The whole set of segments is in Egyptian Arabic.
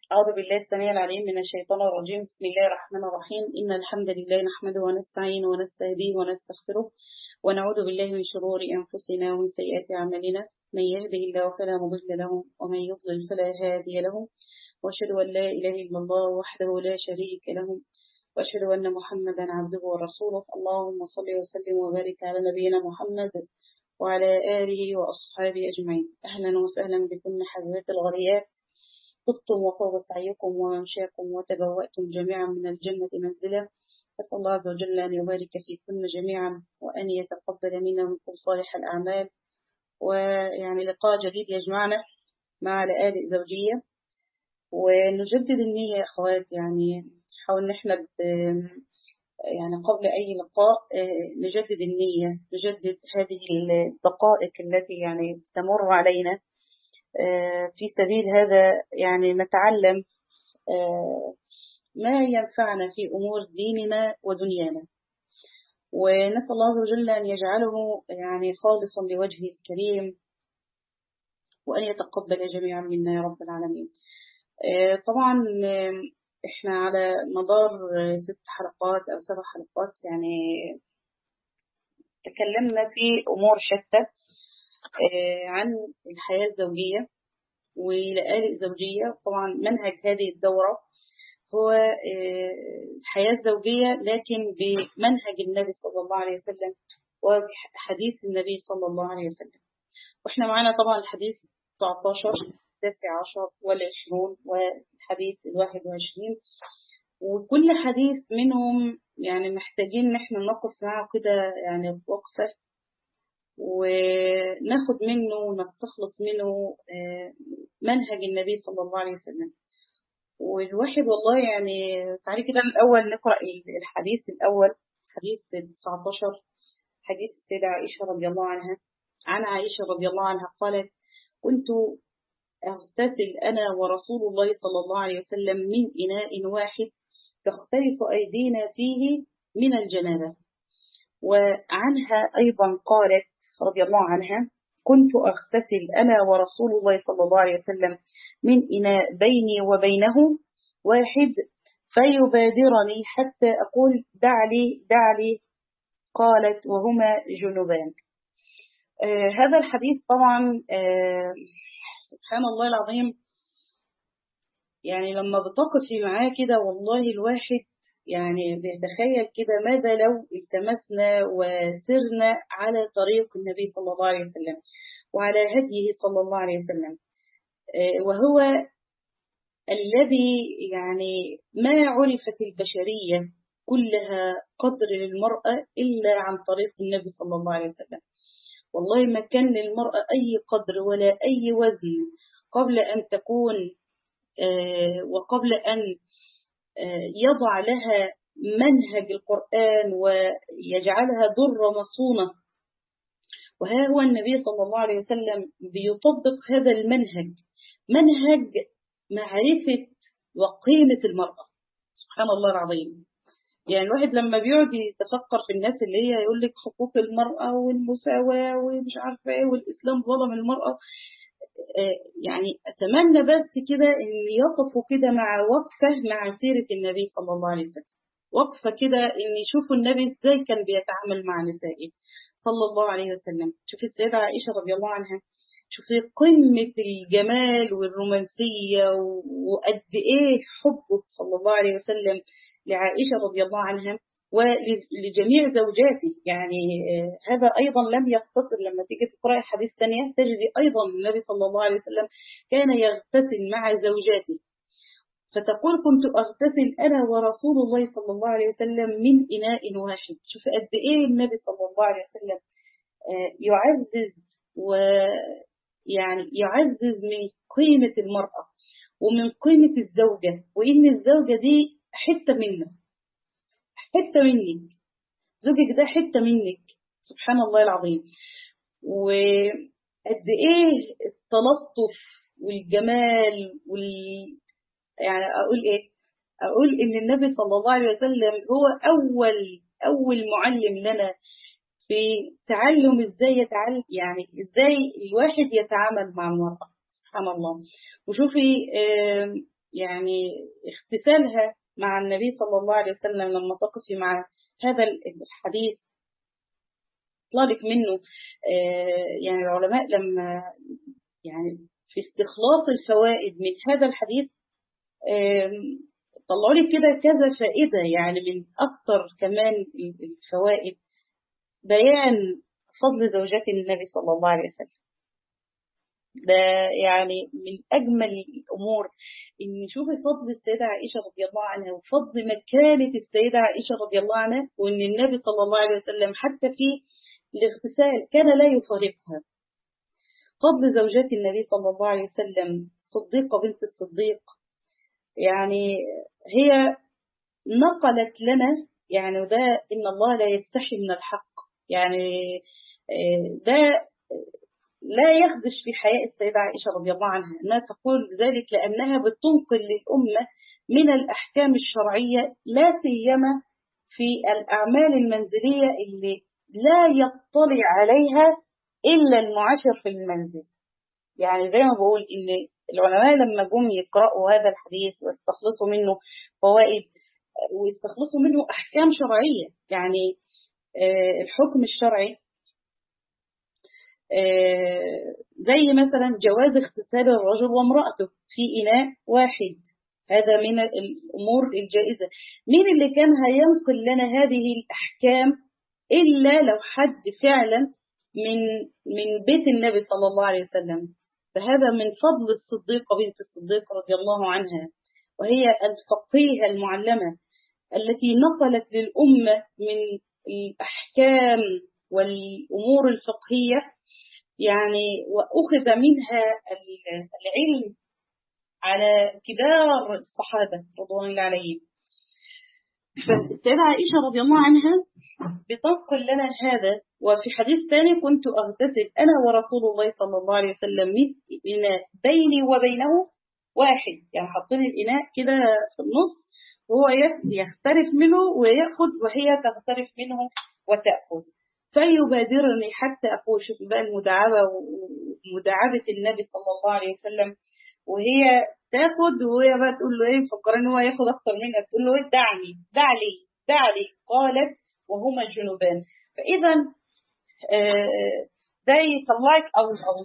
أعوذ بالله السميع العليم من الشيطان الرجيم بسم الله الرحمن الرحيم إن الحمد لله نحمده ونستعينه ونستهديه ونستغفره ونعوذ بالله من شرور أنفسنا ومن سيئات أعمالنا من يهده الله فلا مضل له ومن يضلل فلا هادي له وأشهد أن لا إله إلا الله وحده لا شريك له وأشهد أن محمدا عبده ورسوله اللهم صل وسلم وبارك على نبينا محمد وعلى آله وأصحابه أجمعين أهلا وسهلا بكم حبيبات الغريات طبتم وطاب سعيكم وممشاكم وتبوأتم جميعا من الجنة منزلا أسأل الله عز وجل أن يبارك فيكن جميعا وأن يتقبل منا ومنكم صالح الأعمال ويعني لقاء جديد يجمعنا مع لآلئ زوجية ونجدد النية يا أخوات يعني حاول نحن يعني قبل أي لقاء نجدد النية نجدد هذه الدقائق التي يعني تمر علينا في سبيل هذا يعني نتعلم ما ينفعنا في أمور ديننا ودنيانا ونسأل الله عز وجل أن يجعله يعني خالصا لوجهه الكريم وأن يتقبل جميعا منا يا رب العالمين طبعا احنا على مدار ست حلقات أو سبع حلقات يعني تكلمنا في أمور شتى عن الحياة الزوجية ولآلئ زوجية طبعا منهج هذه الدورة هو الحياة الزوجية لكن بمنهج النبي صلى الله عليه وسلم وحديث النبي صلى الله عليه وسلم واحنا معانا طبعا الحديث 19 التاسع عشر والعشرون والحديث الواحد وعشرين وكل حديث منهم يعني محتاجين ان احنا نقف معه كده يعني وقفة وناخد منه ونستخلص منه منهج النبي صلى الله عليه وسلم والواحد والله يعني تعالي كده الأول نقرأ الحديث الأول حديث 19 حديث السيدة عائشة رضي الله عنها عن عائشة رضي الله عنها قالت كنت أغتسل أنا ورسول الله صلى الله عليه وسلم من إناء واحد تختلف أيدينا فيه من الجنابة وعنها أيضا قالت رضي الله عنها كنت أغتسل أنا ورسول الله صلى الله عليه وسلم من إناء بيني وبينه واحد فيبادرني حتى أقول دع لي دع لي قالت وهما جنوبان آه هذا الحديث طبعا آه سبحان الله العظيم يعني لما بتقفي معاه كده والله الواحد يعني بيتخيل كده ماذا لو التمسنا وسرنا على طريق النبي صلى الله عليه وسلم وعلى هديه صلى الله عليه وسلم وهو الذي يعني ما عرفت البشرية كلها قدر للمرأة إلا عن طريق النبي صلى الله عليه وسلم والله ما كان للمرأة أي قدر ولا أي وزن قبل أن تكون وقبل أن يضع لها منهج القرآن ويجعلها در مصونة وها هو النبي صلى الله عليه وسلم بيطبق هذا المنهج منهج معرفة وقيمة المرأة سبحان الله العظيم يعني الواحد لما بيقعد يتفكر في الناس اللي هي يقول لك حقوق المرأة والمساواة ومش عارفة ايه والإسلام ظلم المرأة يعني أتمنى بس كده إن يقفوا كده مع وقفة مع سيرة النبي صلى الله عليه وسلم وقفة كده إن يشوفوا النبي إزاي كان بيتعامل مع نسائه صلى الله عليه وسلم شوفي السيدة عائشة رضي الله عنها شوفي قمة الجمال والرومانسية وقد إيه حبه صلى الله عليه وسلم لعائشة رضي الله عنها ولجميع زوجاته يعني هذا أيضا لم يقتصر لما تيجي تقرأي حديث ثانية تجدي أيضا النبي صلى الله عليه وسلم كان يغتسل مع زوجاته فتقول كنت أغتسل أنا ورسول الله صلى الله عليه وسلم من إناء واحد شوف قد إيه النبي صلى الله عليه وسلم يعزز ويعني يعزز من قيمة المرأة ومن قيمة الزوجة وإن الزوجة دي حتة منه حتة منك زوجك ده حتة منك سبحان الله العظيم وقد ايه التلطف والجمال وال يعني اقول ايه اقول ان النبي صلى الله عليه وسلم هو اول اول معلم لنا في تعلم ازاي يتعلم يعني ازاي الواحد يتعامل مع المرأة سبحان الله وشوفي يعني اغتسالها مع النبي صلى الله عليه وسلم لما تقفي مع هذا الحديث يطلع لك منه يعني العلماء لما يعني في استخلاص الفوائد من هذا الحديث طلعوا لي كده كذا فائدة يعني من أكثر كمان الفوائد بيان فضل زوجات النبي صلى الله عليه وسلم ده يعني من أجمل الأمور إن نشوف فضل السيدة عائشة رضي الله عنها وفضل مكانة السيدة عائشة رضي الله عنها وإن النبي صلى الله عليه وسلم حتى في الاغتسال كان لا يفارقها فضل زوجات النبي صلى الله عليه وسلم صديقة بنت الصديق يعني هي نقلت لنا يعني ده إن الله لا يستحي من الحق يعني ده لا يخدش في حياء السيدة عائشة رضي الله عنها أنها تقول ذلك لأنها بتنقل للأمة من الأحكام الشرعية لا سيما في الأعمال المنزلية اللي لا يطلع عليها إلا المعاشر في المنزل يعني زي ما بقول إن العلماء لما جم يقرأوا هذا الحديث واستخلصوا منه فوائد ويستخلصوا منه أحكام شرعية يعني الحكم الشرعي زي مثلا جواز اغتسال الرجل وامرأته في إناء واحد هذا من الأمور الجائزة مين اللي كان هينقل لنا هذه الأحكام إلا لو حد فعلا من من بيت النبي صلى الله عليه وسلم فهذا من فضل الصديقة بنت الصديق رضي الله عنها وهي الفقيهة المعلمة التي نقلت للأمة من الأحكام والأمور الفقهية يعني وأخذ منها العلم على كبار الصحابة رضوان الله عليهم فالسيدة عائشة رضي الله عنها بتنقل لنا هذا وفي حديث ثاني كنت أغتسل أنا ورسول الله صلى الله عليه وسلم من إناء بيني وبينه واحد يعني حاطين الإناء كده في النص وهو يختلف منه ويأخذ وهي تختلف منه وتأخذ فيبادرني حتى أقول شوف بقى المداعبة ومداعبة النبي صلى الله عليه وسلم وهي تاخد وهي بقى تقول له ايه مفكره ان هو ياخد اكتر منها تقول له ايه دعني دع لي دع لي قالت وهما جنوبان فاذا آه ده يطلعك او او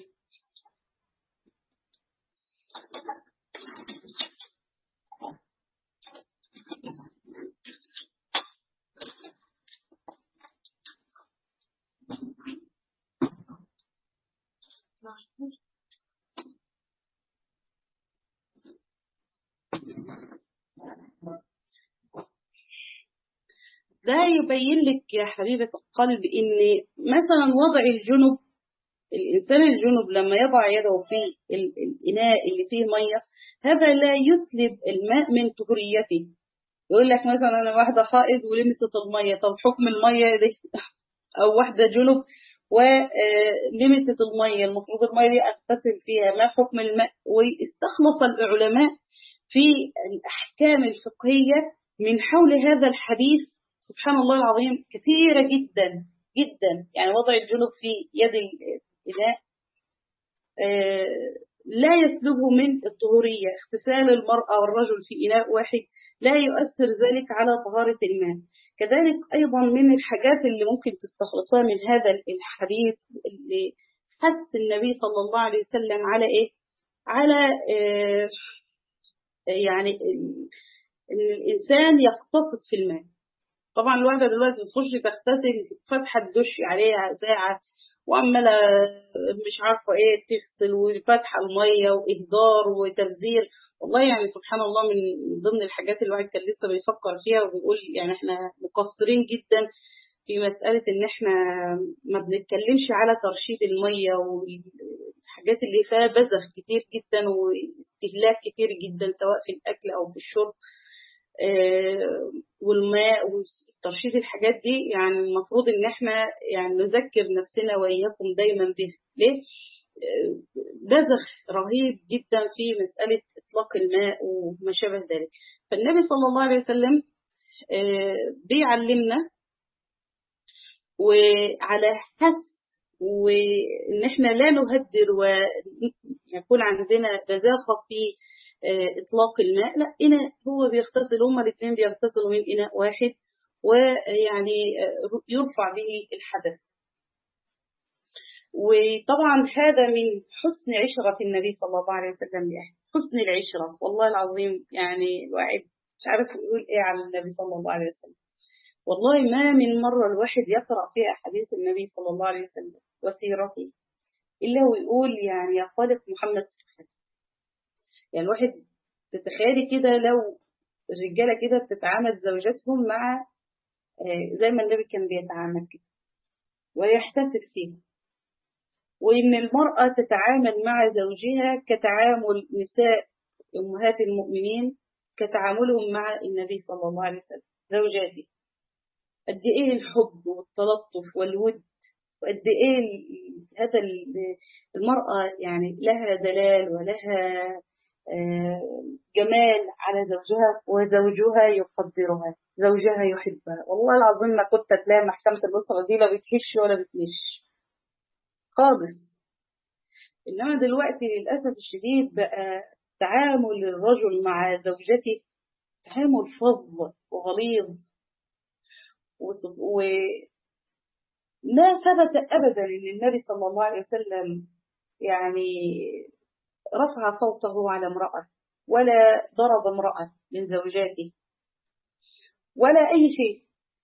ده يبين لك يا حبيبة القلب إن مثلا وضع الجنب الإنسان الجنب لما يضع يده في الإناء اللي فيه مية هذا لا يسلب الماء من طهوريته يقول لك مثلا أنا واحدة حائض ولمست المية طب حكم المية دي أو واحدة جنب ولمست المية المفروض المية دي أغتسل فيها ما حكم الماء واستخلص العلماء في الأحكام الفقهية من حول هذا الحديث سبحان الله العظيم كثيرة جدا جدا يعني وضع الجنوب في يد الإناء لا يسلبه من الطهورية اغتسال المرأة والرجل في إناء واحد لا يؤثر ذلك على طهارة الماء كذلك أيضا من الحاجات اللي ممكن تستخلصها من هذا الحديث اللي حث النبي صلى الله عليه وسلم على إيه؟ على إيه يعني إن الإنسان يقتصد في الماء طبعا الواحدة دلوقتي بتخش تغتسل فاتحة الدش عليها ساعة وعمالة مش عارفة ايه تغسل وفاتحة المية وإهدار وتبذير والله يعني سبحان الله من ضمن الحاجات اللي الواحد كان لسه بيفكر فيها وبيقول يعني احنا مقصرين جدا في مسألة ان احنا ما بنتكلمش على ترشيد المية والحاجات اللي فيها بذخ كتير جدا واستهلاك كتير جدا سواء في الأكل أو في الشرب والماء وترشيد الحاجات دي يعني المفروض ان احنا يعني نذكر نفسنا واياكم دايما به ليه بذخ رهيب جدا في مسألة إطلاق الماء وما شابه ذلك فالنبي صلى الله عليه وسلم بيعلمنا وعلى حس وإن إحنا لا نهدر ويكون عندنا بذاخة في إطلاق الماء لا إناء هو بيغتسل هما الاثنين بيغتسلوا من إناء واحد ويعني يرفع به الحدث وطبعا هذا من حسن عشرة النبي صلى الله عليه وسلم يعني حسن العشرة والله العظيم يعني الواحد مش عارف يقول ايه على النبي صلى الله عليه وسلم والله ما من مرة الواحد يقرأ فيها حديث النبي صلى الله عليه وسلم وسيرته إلا ويقول يعني يا خالق محمد صفحة يعني الواحد تتخيلي كده لو الرجالة كده بتتعامل زوجاتهم مع زي ما النبي كان بيتعامل كده ويحتفل فيه وإن المرأة تتعامل مع زوجها كتعامل نساء أمهات المؤمنين كتعاملهم مع النبي صلى الله عليه وسلم زوجاته قد إيه الحب والتلطف والود وقد إيه هذا المرأة يعني لها دلال ولها جمال على زوجها وزوجها يقدرها زوجها يحبها والله العظيم ما كنت تلاقي محكمة الأسرة دي لا بتهش ولا بتنش خالص إنما دلوقتي للأسف الشديد بقى تعامل الرجل مع زوجته تعامل فظ وغليظ و لا ثبت أبدا أن النبي صلى الله عليه وسلم يعني رفع صوته على امرأة ولا ضرب امرأة من زوجاته ولا أي شيء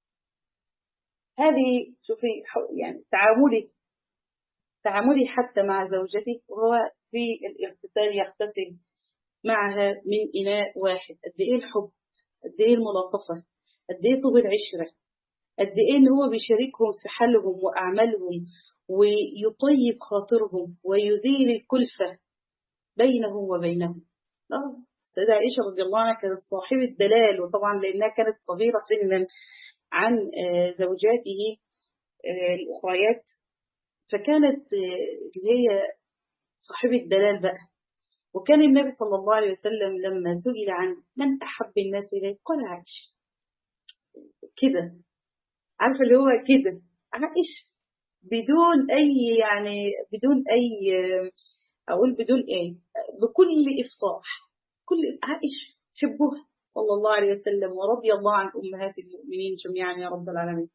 هذه شوفي يعني تعاملي تعاملي حتى مع زوجتي وهو في الاغتسال يغتسل معها من إناء واحد قد إيه الحب قد إيه الملاطفة قد إيه طول العشرة قد إيه إن هو بيشاركهم في حالهم وأعمالهم ويطيب خاطرهم ويزيل الكلفة بينه وبينهم السيدة عائشة رضي الله عنها كانت صاحبة دلال وطبعا لأنها كانت صغيرة سنا عن زوجاته الأخريات فكانت اللي هي صاحبة دلال بقى وكان النبي صلى الله عليه وسلم لما سئل عن من أحب الناس إليه قال عائشة كده عارفة اللي هو كده عائشة بدون أي يعني بدون أي أقول بدون إيه بكل إفصاح كل عائشة حبها صلى الله عليه وسلم ورضي الله عن أمهات المؤمنين جميعا يا رب العالمين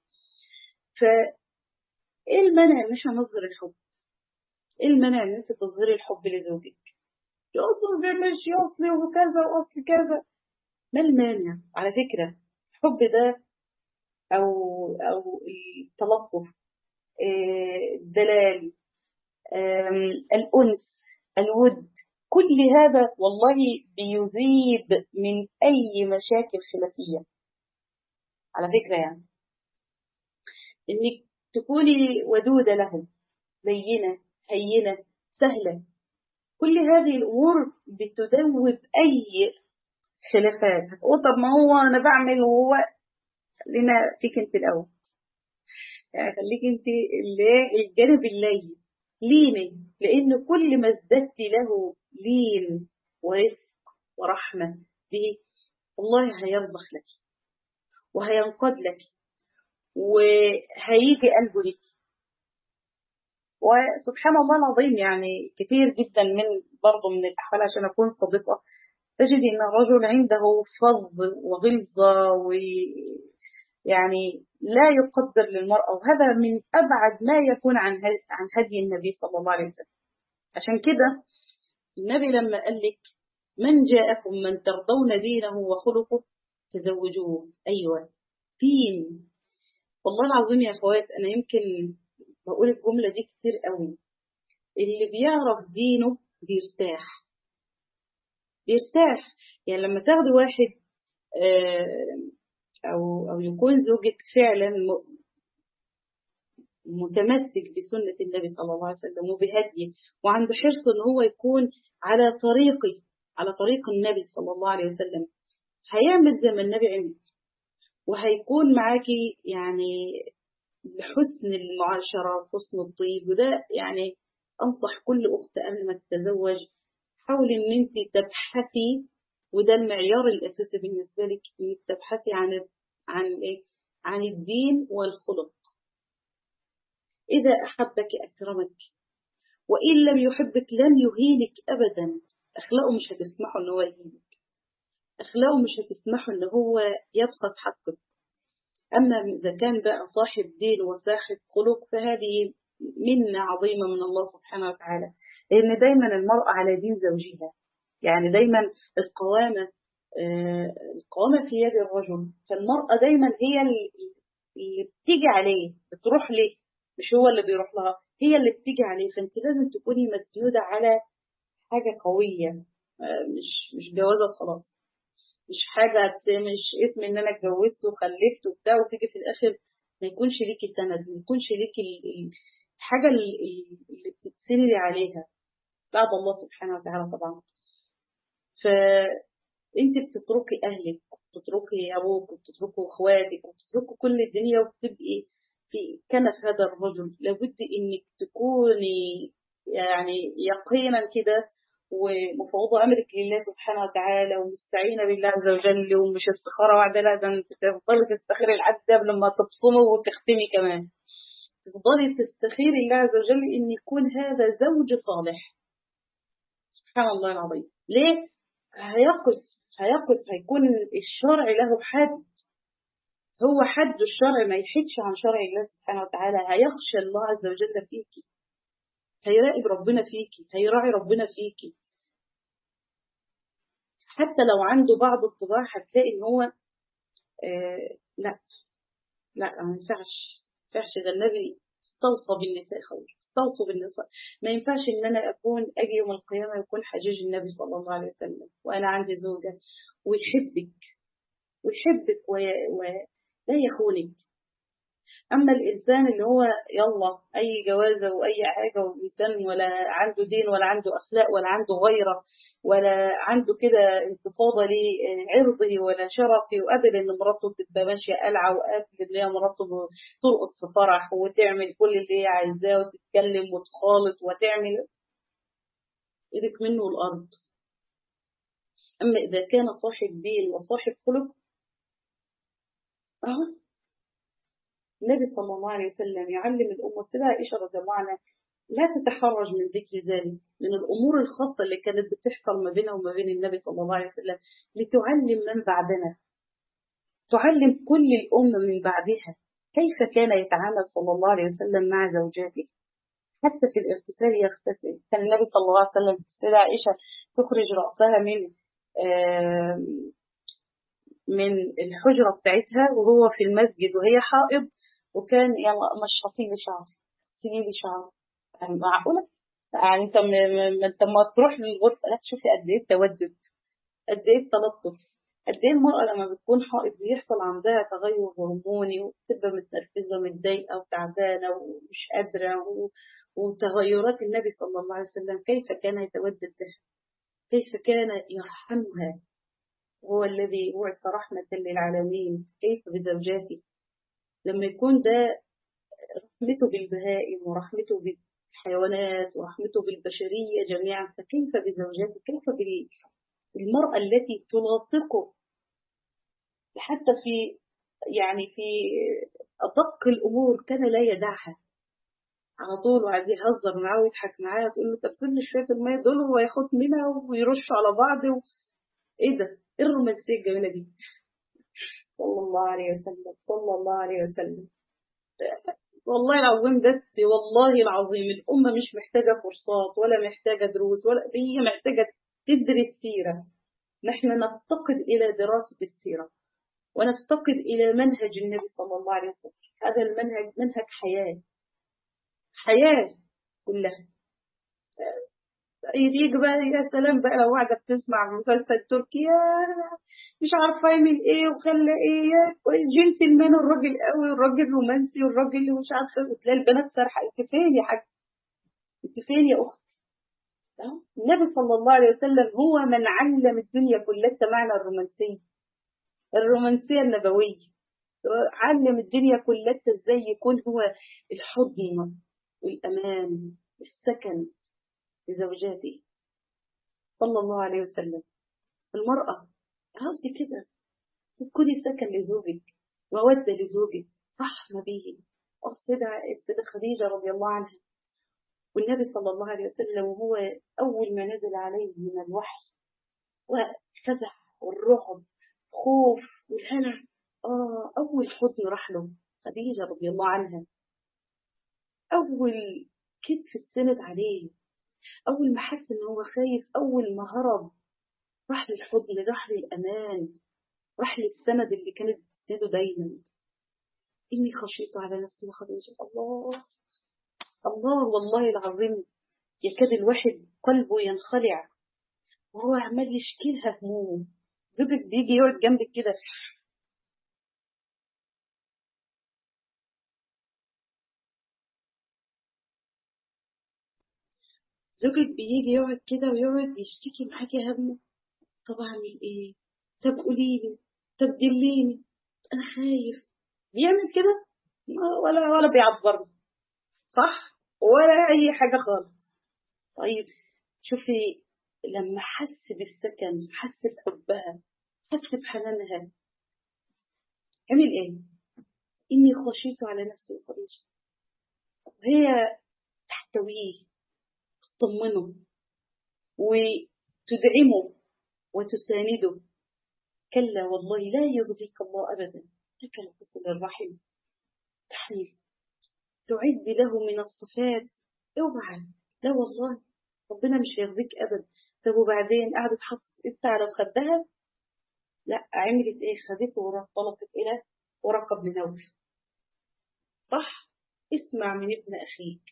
فإيه المنع إن إحنا نظهر الحب إيه المنع إن أنت تظهري الحب لزوجك أصلا ما بيعملش أصلي وكذا وأصل كذا ما المانع على فكرة الحب ده أو أو التلطف الدلال الأنس الود كل هذا والله بيذيب من أي مشاكل خلافية على فكرة يعني إنك تكوني ودودة لهم لينة هينة سهلة كل هذه الأمور بتدوب أي خلافات هتقول طب ما هو أنا بعمل وهو خلينا فيك أنت الأول يعني خليك أنت اللي الجانب اللين ليني لأن كل ما ازددت له لين ورفق ورحمة به والله هيرضخ لك وهينقض لك وهيجي قلبه لك وسبحان الله العظيم يعني كثير جدا من برضه من الأحوال عشان أكون صادقة تجد أن الرجل عنده فظ وغلظة ويعني لا يقدر للمرأة وهذا من أبعد ما يكون عن عن هدي النبي صلى الله عليه وسلم عشان كده النبي لما قال لك من جاءكم من ترضون دينه وخلقه تزوجوه أيوة دين والله العظيم يا أخوات أنا يمكن بقول الجملة دي كتير قوي اللي بيعرف دينه بيرتاح بيرتاح يعني لما تاخدي واحد أو أو يكون زوجك فعلا متمسك بسنة النبي صلى الله عليه وسلم وبهديه وعنده حرص إن هو يكون على طريقه على طريق النبي صلى الله عليه وسلم هيعمل زي ما النبي عمل وهيكون معاكي يعني بحسن المعاشرة حسن الطيب وده يعني أنصح كل أخت قبل ما تتزوج حاولي إن أنت تبحثي وده المعيار الأساسي بالنسبة لك إنك تبحثي عن عن إيه؟ عن الدين والخلق إذا أحبك أكرمك وإن لم يحبك لن يهينك أبدا أخلاقه مش هتسمحه إن هو يهينك أخلاقه مش هتسمحه إن هو يبخس حقك أما إذا كان بقى صاحب دين وصاحب خلق فهذه منة عظيمة من الله سبحانه وتعالى لأن دايما المرأة على دين زوجها يعني دايما القوامة آه، القوامة في يد الرجل فالمرأة دايما هي اللي بتيجي عليه بتروح ليه مش هو اللي بيروح لها هي اللي بتيجي عليه فانت لازم تكوني مسنودة على حاجة قوية آه، مش مش جوازة خلاص مش حاجة مش اسم ان انا اتجوزت وخلفت وبتاع وتيجي في الاخر ما يكونش ليكي سند ما يكونش ليكي الحاجة اللي بتتسندي عليها بعد الله سبحانه وتعالى طبعا فانت بتتركي اهلك وبتتركي ابوك وبتتركي اخواتك وبتتركي كل الدنيا وبتبقي في كنف هذا الرجل لابد انك تكوني يعني يقينا كده ومفوضة أمرك لله سبحانه وتعالى ومستعينة بالله عز وجل ومش استخارة واحدة لا ده انت تفضلي تستخيري العبد قبل ما تبصمي وتختمي كمان تفضلي تستخيري الله عز وجل إن يكون هذا زوج صالح سبحان الله العظيم ليه؟ هيقف هيقف هيكون الشرع له حد هو حد الشرع ما يحدش عن شرع الله سبحانه وتعالى هيخشى الله عز وجل فيكي هيراقب ربنا فيكي هيراعي ربنا فيكي حتى لو عنده بعض الطباع هتلاقي ان هو آه لا لا ما ينفعش ما ينفعش ده النبي استوصى بالنساء خير استوصوا بالنساء ما ينفعش ان انا اكون اجي يوم القيامه يكون حجيج النبي صلى الله عليه وسلم وانا عندي زوجه ويحبك ويحبك ولا يخونك أما الإنسان اللي هو يلا أي جوازة وأي حاجة وإنسان ولا عنده دين ولا عنده أخلاق ولا عنده غيرة ولا عنده كده انتفاضة لعرضه ولا شرفه وقبل إن مراته تبقى ماشية قلعة وقبل إن هي مراته ترقص في فرح وتعمل كل اللي هي عايزاه وتتكلم وتخالط وتعمل إيدك منه الأرض أما إذا كان صاحب دين وصاحب خلق أهو النبي صلى الله عليه وسلم يعلم الأمة السيدة عائشة رضي الله عنها لا تتحرج من ذكر ذلك من الأمور الخاصة اللي كانت بتحصل ما بينها وما بين النبي صلى الله عليه وسلم لتعلم من بعدنا تعلم كل الأمة من بعدها كيف كان يتعامل صلى الله عليه وسلم مع زوجاته حتى في الاغتسال يغتسل كان النبي صلى الله عليه وسلم السيدة عائشة تخرج رأسها من من الحجرة بتاعتها وهو في المسجد وهي حائض وكان يلا مشطي لي شعري سيبي لي شعري يعني معقولة؟ يعني انت انت لما تروح للغرفة لا تشوفي قد ايه التودد قد ايه التلطف قد ايه المرأة لما بتكون حائض بيحصل عندها تغير هرموني وبتبقى متنرفزة ومتضايقة وتعبانة ومش قادرة وتغيرات النبي صلى الله عليه وسلم كيف كان يتودد بها كيف كان يرحمها هو الذي بعث رحمة للعالمين كيف بزوجاته لما يكون ده رحمته بالبهائم ورحمته بالحيوانات ورحمته بالبشرية جميعا فكيف بزوجاته كيف بالمرأة التي تلاصقه حتى في يعني في أدق الأمور كان لا يدعها على طول وقعد يهزر معاه ويضحك معاه تقول له طب سيبني شويه الميه دول هو ياخد منها ويرشوا على بعض و... ايه ده؟ ايه الرومانسيه الجميله دي؟ صلى الله عليه وسلم صلى الله عليه وسلم والله العظيم بس والله العظيم الأمة مش محتاجة كورسات ولا محتاجة دروس ولا هي محتاجة تدرس سيرة نحن نفتقد إلى دراسة السيرة ونفتقد إلى منهج النبي صلى الله عليه وسلم هذا المنهج منهج حياة حياة كلها يجي بقى يا سلام بقى لو واحدة بتسمع مسلسل تركي مش عارفة يعمل ايه وخلى ايه جنتلمان الراجل قوي والراجل رومانسي والراجل اللي مش عارفة وتلاقي البنات سارحة انت فين يا حاج انت فين يا اخت النبي صلى الله عليه وسلم هو من علم الدنيا كلها معنى الرومانسية الرومانسية النبوية علم الدنيا كلها ازاي يكون هو الحضن والأمان السكن لزوجاته صلى الله عليه وسلم المرأة عاوزة كده تكوني سكن لزوجك مودة لزوجك رحمة به السيدة السيدة خديجة رضي الله عنها والنبي صلى الله عليه وسلم وهو أول ما نزل عليه من الوحي وفزع والرعب خوف والهلع آه أول حضن راح له خديجة رضي الله عنها أول كتف اتسند عليه أول ما حس إن هو خايف أول ما هرب راح للحضن راح للأمان راح للسند اللي كانت بتسنده دايما إني خشيت على نفسي وخديجة الله الله والله العظيم يكاد الواحد قلبه ينخلع وهو عمال يشكي لها همومه زوجك بيجي يقعد جنبك كده زوجك بيجي يقعد كده ويقعد يشتكي معاكي همه طب اعمل ايه طب قولي لي طب دليني انا خايف بيعمل كده ولا ولا بيعبرني صح ولا اي حاجه خالص طيب شوفي لما حس بالسكن حس بحبها حس بحنانها عمل ايه اني خشيت على نفسي وخديجه هي تحتويه تطمنه وتدعمه وتسانده كلا والله لا يغزيك الله أبدا لك لا تصل الرحم تحريف تعد له من الصفات اوعى لا والله ربنا مش هيغزيك أبدا طب وبعدين قعدت حطت ايدها على خدها لا عملت ايه خدته وانطلقت الى ورقب من نوف صح اسمع من ابن اخيك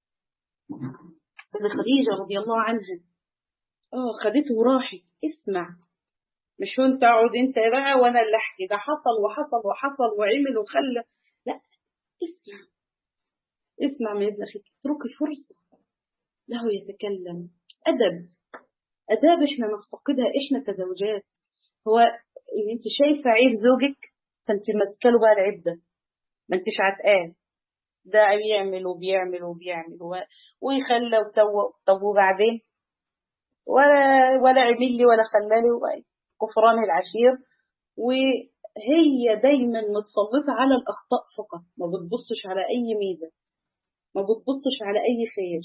سيدة خديجة رضي الله عنها اه خدته وراحت اسمع مش هو انت اقعد انت بقى وانا اللي احكي ده حصل وحصل وحصل وعمل وخلى لا اسمع اسمع من ابن اخيك اتركي فرصة له يتكلم ادب اداب احنا نفتقدها احنا كزوجات هو ان انت شايفه عيب زوجك فانت ماسكه له بقى العيب ده ما انتش عتقاه ده بيعمل وبيعمل وبيعمل و... ويخلى وسوى طب وبعدين ولا ولا عمل لي ولا خلالي كفران العشير وهي دايما متسلطة على الأخطاء فقط ما بتبصش على أي ميزة ما بتبصش على أي خير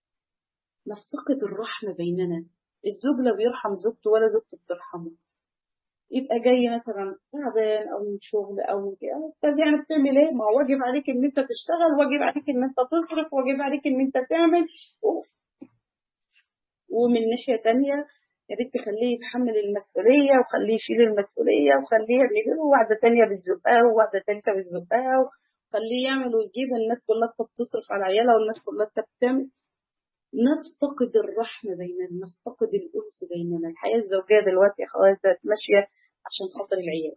نفتقد الرحمة بيننا الزوج لا بيرحم زوجته ولا زوجته بترحمه يبقى جاي مثلا تعبان او من شغل او من كده طب يعني بتعمل ايه؟ ما هو واجب عليك ان انت تشتغل واجب عليك ان انت تصرف واجب عليك ان انت تعمل و... ومن ناحيه تانية يا ريت تخليه يتحمل المسؤوليه وخليه يشيل المسؤوليه وخليه يعمل وواحده تانية بتزقها وواحده تالتة بتزقها وخليه يعمل ويجيب الناس كلها بتصرف على عيالها والناس كلها بتعمل نفتقد الرحمة بيننا نفتقد الأنس بيننا الحياة الزوجية دلوقتي يا خواتي ماشية عشان خاطر العيال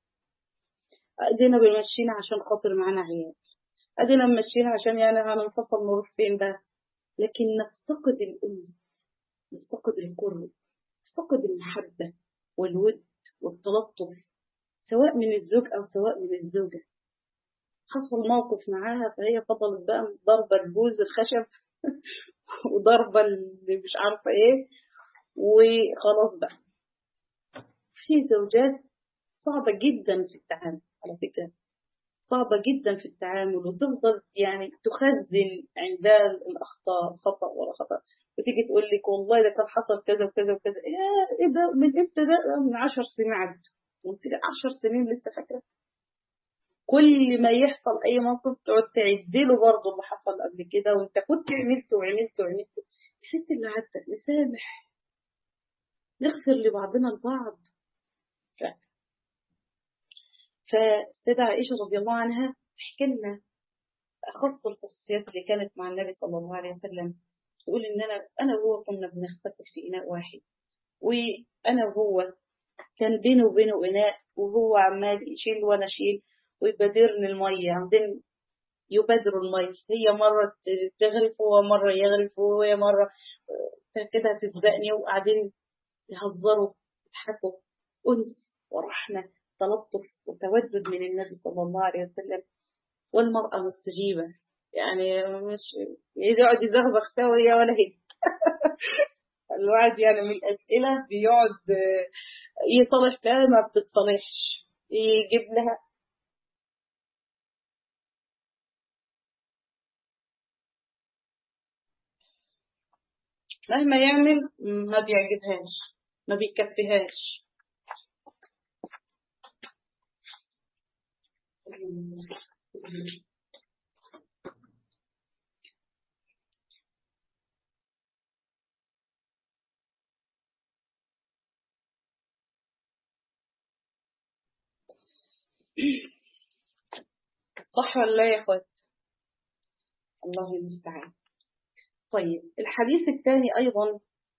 أدينا بنمشينا عشان خاطر معانا عيال أدينا ممشينا عشان يعني هننفصل نروح فين بقى لكن نفتقد الأنس نفتقد القرب نفتقد المحبة والود والتلطف سواء من الزوج أو سواء من الزوجة حصل موقف معاها فهي فضلت بقى ضربة البوز الخشب وضربة اللي مش عارفة ايه وخلاص بقى في زوجات صعبة جدا في التعامل على فكرة صعبة جدا في التعامل وتفضل يعني تخزن عندها الأخطاء خطأ ولا خطأ وتيجي تقول لك والله ده كان حصل كذا وكذا وكذا ايه ده من امتى ده من عشر سنين عدوا وانت عشر سنين لسه فاكرة كل ما يحصل اي موقف تقعد تعد له برضه اللي حصل قبل كده وانت كنت عملت وعملت وعملت الست اللي عدت نسامح نغفر لبعضنا البعض ف... فالسيدة عائشة رضي الله عنها تحكي لنا أخص الخصوصيات اللي كانت مع النبي صلى الله عليه وسلم تقول إن أنا أنا وهو كنا بنغتسل في إناء واحد وأنا وهو كان بيني وبينه إناء وهو عمال يشيل وأنا أشيل ويبادرني المية عندنا يبادروا المية هي مرة تغرف وهو مرة يغرف وهي مرة كده تسبقني وقاعدين يهزروا يضحكوا أنس ورحمة تلطف وتودد من النبي صلى الله عليه وسلم والمرأة مستجيبة يعني مش يقعد يزغبغ سوية ولا هيك الواحد يعني من الأسئلة بيقعد يصلح لها ما بتتصلحش يجيب لها مهما يعمل ما بيعجبهاش ما بيكفيهاش صح ولا لا يا اخوات الله المستعان طيب الحديث الثاني ايضا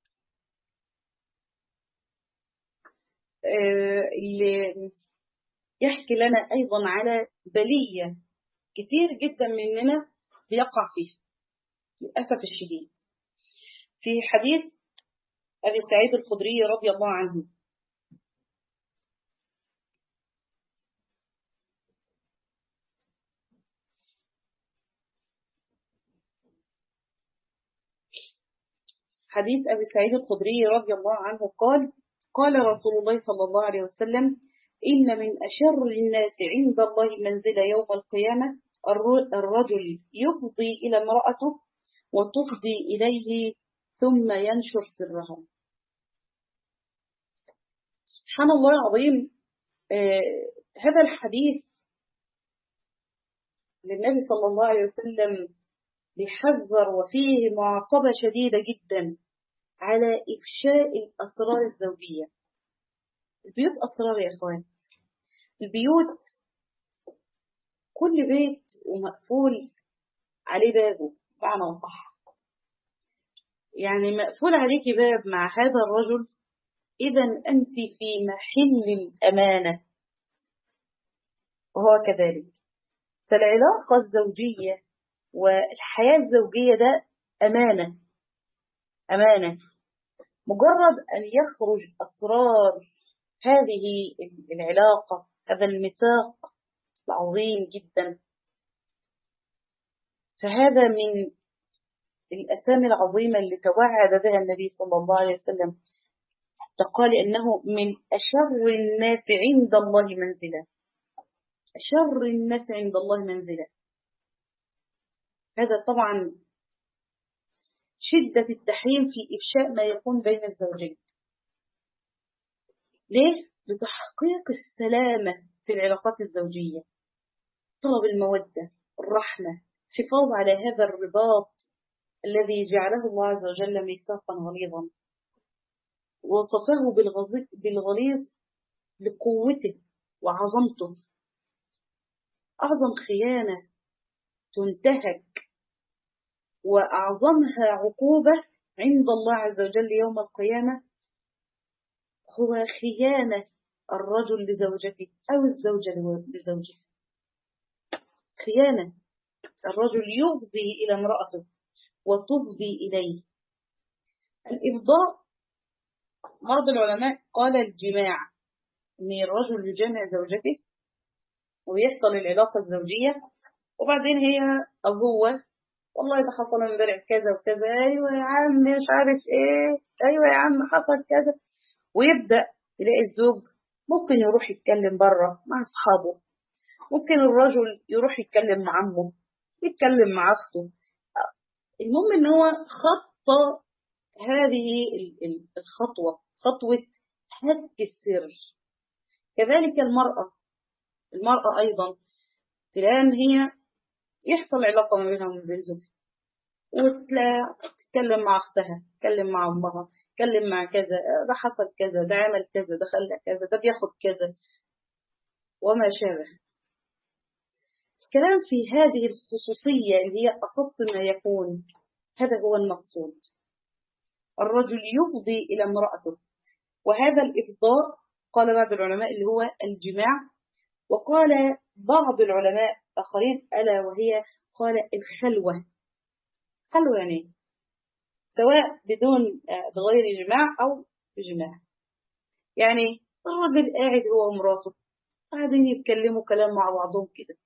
آه، اللي يحكي لنا ايضا على بليه كتير جدا مننا بيقع فيها للاسف الشديد في حديث ابي سعيد الخدري رضي الله عنه حديث أبي سعيد الخدري رضي الله عنه قال قال رسول الله صلى الله عليه وسلم إن من أشر الناس عند الله منزلة يوم القيامة الر- الرجل يفضي إلى امرأته وتفضي إليه ثم ينشر سرها سبحان الله العظيم آه هذا الحديث للنبي صلى الله عليه وسلم بيحذر وفيه معاقبة شديدة جدا على إفشاء الأسرار الزوجية البيوت أسرار يا إخوان البيوت كل بيت ومقفول عليه بابه معنى صح يعني مقفول عليك باب مع هذا الرجل إذا أنت في محل الأمانة وهو كذلك فالعلاقة الزوجية والحياة الزوجية ده أمانة أمانة مجرد أن يخرج أسرار هذه العلاقة هذا الميثاق العظيم جدا فهذا من الأسامي العظيمة اللي توعد بها النبي صلى الله عليه وسلم قال إنه من أشر الناس عند الله منزلة أشر الناس عند الله منزلة هذا طبعا شدة التحريم في إفشاء ما يكون بين الزوجين ليه؟ لتحقيق السلامة في العلاقات الزوجية طلب المودة الرحمة حفاظ على هذا الرباط الذي جعله الله عز وجل ميثاقا غليظا وصفه بالغض- بالغليظ لقوته وعظمته أعظم خيانة تنتهك وأعظمها عقوبة عند الله عز وجل يوم القيامة هو خيانة الرجل لزوجته أو الزوجة لزوجها خيانة الرجل يفضي إلى امرأته وتفضي إليه الإفضاء مرض العلماء قال الجماع أن الرجل يجامع زوجته ويحصل العلاقة الزوجية وبعدين هي أو هو والله ده حصل امبارح كذا وكذا أيوة يا عم مش عارف إيه أيوة يا عم حصل كذا ويبدأ تلاقي الزوج ممكن يروح يتكلم بره مع أصحابه ممكن الرجل يروح يتكلم مع عمه يتكلم مع أخته المهم إن هو خطى هذه ال- ال- الخطوة خطوة هتك السر كذلك المرأة المرأة أيضا تلاقي إن هي يحصل علاقة ما بينها وما بين زوجها وتلاقي تتكلم مع أختها تتكلم مع أمها تتكلم مع كذا ده حصل كذا ده عمل كذا ده خلى كذا ده بياخد كذا وما شابه الكلام في هذه الخصوصية اللي هي أخص ما يكون هذا هو المقصود الرجل يفضي إلى امرأته وهذا الإفضاء قال بعض العلماء اللي هو الجماع وقال بعض العلماء آخرين ألا وهي قال الخلوة خلوة يعني إيه؟ سواء بدون آه، بغير جماع أو بجماع يعني الراجل قاعد هو ومراته قاعدين يتكلموا كلام مع بعضهم كده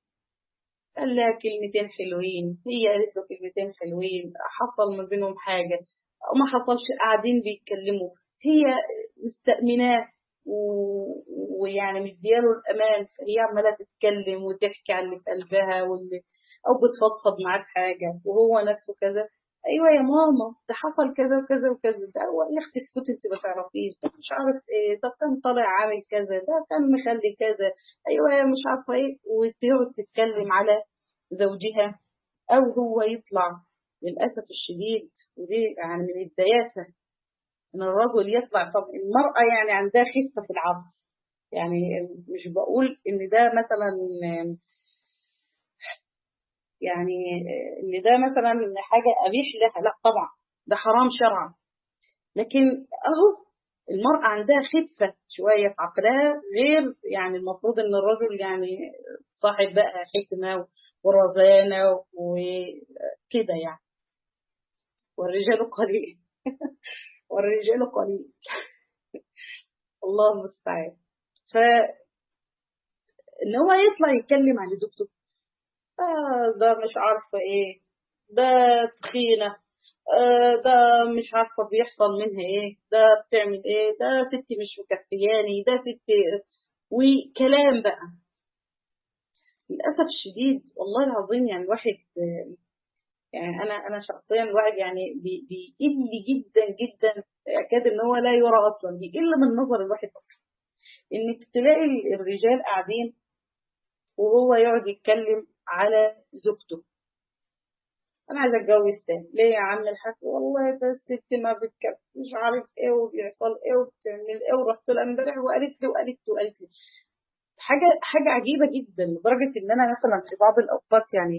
قال لها كلمتين حلوين هي قالت له كلمتين حلوين حصل ما بينهم حاجة أو ما حصلش قاعدين بيتكلموا هي مستأمناه و- ويعني مدياله الأمان فهي عمالة تتكلم وتحكي عن اللي في قلبها واللي أو بتفضفض معاه في حاجة وهو نفسه كذا ايوه يا ماما ده حصل كذا وكذا وكذا ده هو يا اختي اسكتي انت ما تعرفيش ده مش عارف ايه طب كان طالع عامل كذا ده كان مخلي كذا ايوه يا مش عارفه ايه وتقعد تتكلم على زوجها او هو يطلع للاسف الشديد ودي يعني من الدياسه ان الرجل يطلع طب المراه يعني عندها خفه في العطف يعني مش بقول ان ده مثلا يعني ان ده مثلا حاجه ابيح لها لا طبعا ده حرام شرعا لكن اهو المرأة عندها خفة شوية في عقلها غير يعني المفروض ان الرجل يعني صاحب بقى حكمة ورزانة وكده يعني والرجال قليل والرجال قليل الله المستعان ف ان هو يطلع يتكلم عن زوجته آه ده مش عارفة ايه ده تخينة آه ده مش عارفة بيحصل منها ايه ده بتعمل ايه ده ستي مش مكفياني ده ستي وكلام بقى للأسف الشديد والله العظيم يعني الواحد يعني أنا أنا شخصيا الواحد يعني بيقل جدا جدا يكاد إن هو لا يرى أصلا بيقل من نظر الواحد أصلا إنك تلاقي الرجال قاعدين وهو يقعد يتكلم على زوجته انا عايزه اتجوز تاني ليه يا عم الحاج والله ده الست ما بتكفي مش عارف ايه وبيحصل ايه وبتعمل ايه ورحت لها امبارح وقالت لي وقالت لي وقالت لي حاجه حاجه عجيبه جدا لدرجه ان انا مثلا في بعض الاوقات يعني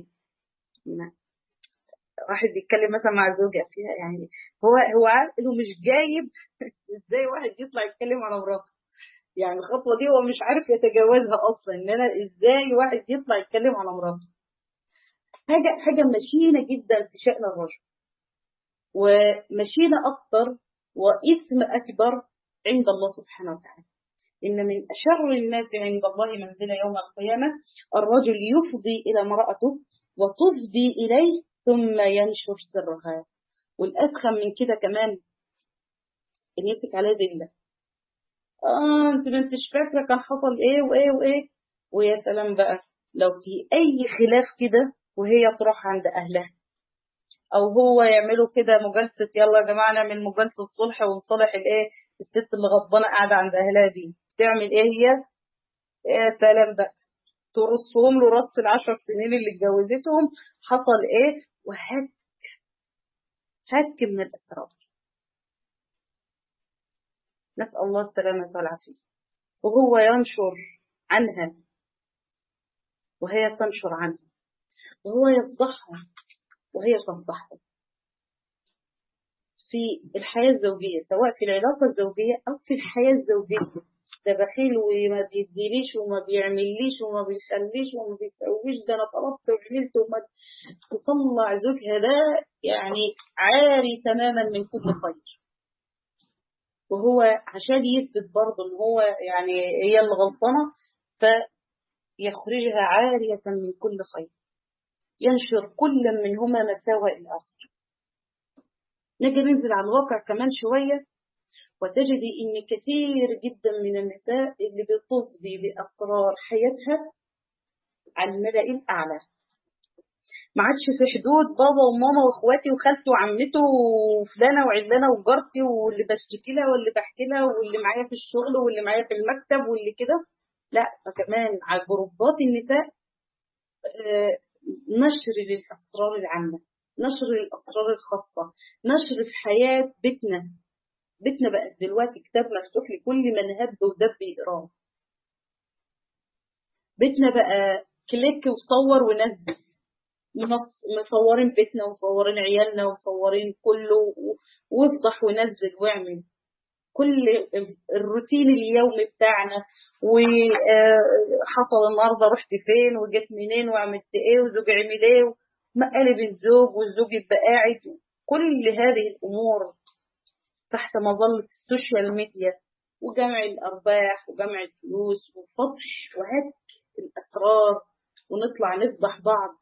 واحد بيتكلم مثلا مع زوجي يعني هو هو عقله مش جايب ازاي واحد يطلع يتكلم على مراته يعني الخطوه دي هو مش عارف يتجاوزها اصلا ان انا ازاي واحد يطلع يتكلم على مراته حاجه حاجه مشينه جدا في شان الرجل ومشينه اكتر واثم اكبر عند الله سبحانه وتعالى ان من اشر الناس عند الله منزله يوم القيامه الرجل يفضي الى امراته وتفضي اليه ثم ينشر سرها والادخم من كده كمان ان يمسك عليه ذله اه انت ما انتش فاكره كان حصل ايه وايه وايه ويا سلام بقى لو في اي خلاف كده وهي تروح عند اهلها او هو يعملوا كده مجالسه يلا يا جماعه نعمل مجالسه الصلح ونصلح الايه الست اللي غضبانه قاعده عند اهلها دي تعمل ايه هي يا سلام بقى ترصهم له رص العشر سنين اللي اتجوزتهم حصل ايه وهك هك من الاسرار نسأل الله السلامة والعافية وهو ينشر عنها وهي تنشر عنه وهو يفضحها وهي تفضحه في الحياة الزوجية سواء في العلاقة الزوجية أو في الحياة الزوجية ده بخيل وما بيديليش وما بيعمليش وما بيخليش وما بيسويش ده أنا طلبت وعملت وما تطلع زوجها ده يعني عاري تماما من كل خير وهو عشان يثبت برضه ان هو يعني هي اللي غلطانه فيخرجها عارية من كل خير ينشر كل منهما مساوئ الآخر نجي ننزل على الواقع كمان شوية وتجدي إن كثير جدا من النساء اللي بتفضي بأسرار حياتها على الملأ الأعلى ما عادش في حدود بابا وماما واخواتي وخالتي وعمته وفلانه وعلانه وجارتي واللي بشتكي لها واللي بحكي لها واللي معايا في الشغل واللي معايا في المكتب واللي كده لا فكمان على جروبات النساء نشر للاسرار العامه نشر للاسرار الخاصه نشر في حياه بيتنا بيتنا بقى دلوقتي كتاب مفتوح لكل من هب ودب يقراه بيتنا بقى كليك وصور ونزل مصورين بيتنا ومصورين عيالنا ومصورين كله وافتح ونزل واعمل كل الروتين اليومي بتاعنا وحصل النهارده رحت فين وجيت منين وعملت ايه وزوج عمل ايه مقالب الزوج والزوج يبقى قاعد كل هذه الامور تحت مظله السوشيال ميديا وجمع الارباح وجمع الفلوس وفتح وهك الاسرار ونطلع نفضح بعض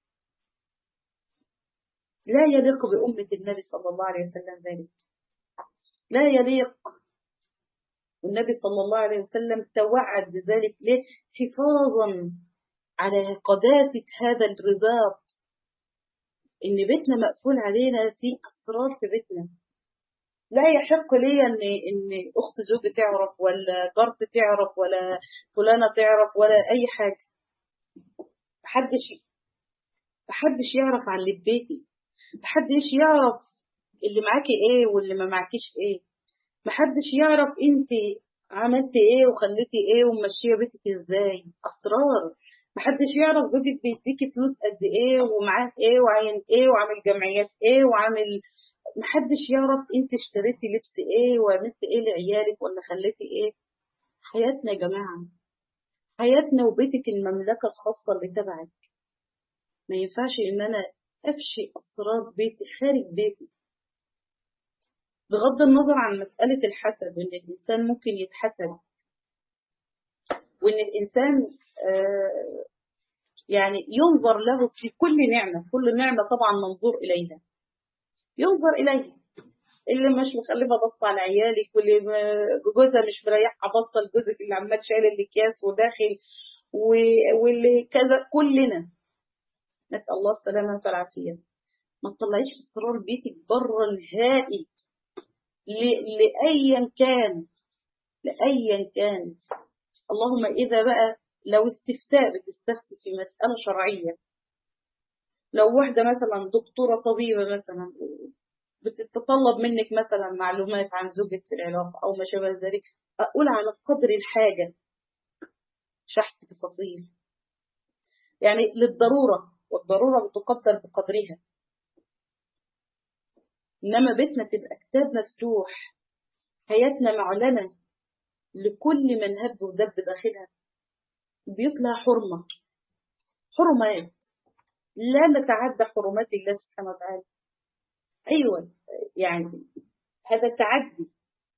لا يليق بأمة النبي صلى الله عليه وسلم ذلك لا يليق والنبي صلى الله عليه وسلم توعد بذلك ليه حفاظا على قداسة هذا الرباط إن بيتنا مقفول علينا في أسرار في بيتنا لا يحق لي ان ان اخت زوجي تعرف ولا جارتي تعرف ولا فلانه تعرف ولا اي حاجه محدش محدش يعرف عن اللي في بيتي محدش يعرف اللي معاكي ايه واللي ما معكيش ايه محدش يعرف انت عملتي ايه وخليتي ايه وماشيه بيتك ازاي اسرار محدش يعرف زوجك بيديكي فلوس قد ايه ومعاه ايه وعين ايه وعامل جمعيات ايه وعامل محدش يعرف انت اشتريتي لبس ايه وعملتي ايه لعيالك ولا خليتي ايه حياتنا يا جماعة حياتنا وبيتك المملكة الخاصة اللي تبعك ما ينفعش ان انا افشي اسرار بيتي خارج بيتي بغض النظر عن مسألة الحسد وان الانسان ممكن يتحسد وان الانسان آه يعني ينظر له في كل نعمة كل نعمة طبعا منظور اليها ينظر إليه اللي مش مخلفة بص على عيالك واللي جوزها مش مريحها بصة لجوزك اللي عمال شايل الاكياس وداخل واللي كذا كلنا نسأل الله السلامة والعافية ما تطلعيش اسرار بيتك بره الهائي لأيا كان لأيا كان اللهم إذا بقى لو استفتاء بتستفتي في مسألة شرعية لو واحدة مثلا دكتورة طبيبة مثلا بتتطلب منك مثلا معلومات عن زوجك في العلاقة أو ما شابه ذلك أقول على قدر الحاجة شحت تفاصيل يعني للضرورة والضرورة بتقدر بقدرها إنما بيتنا تبقى كتاب مفتوح حياتنا معلنة لكل من هب ودب داخلها البيوت لها حرمة حرمات لا نتعدى حرمات الله سبحانه وتعالى أيوة يعني هذا تعدي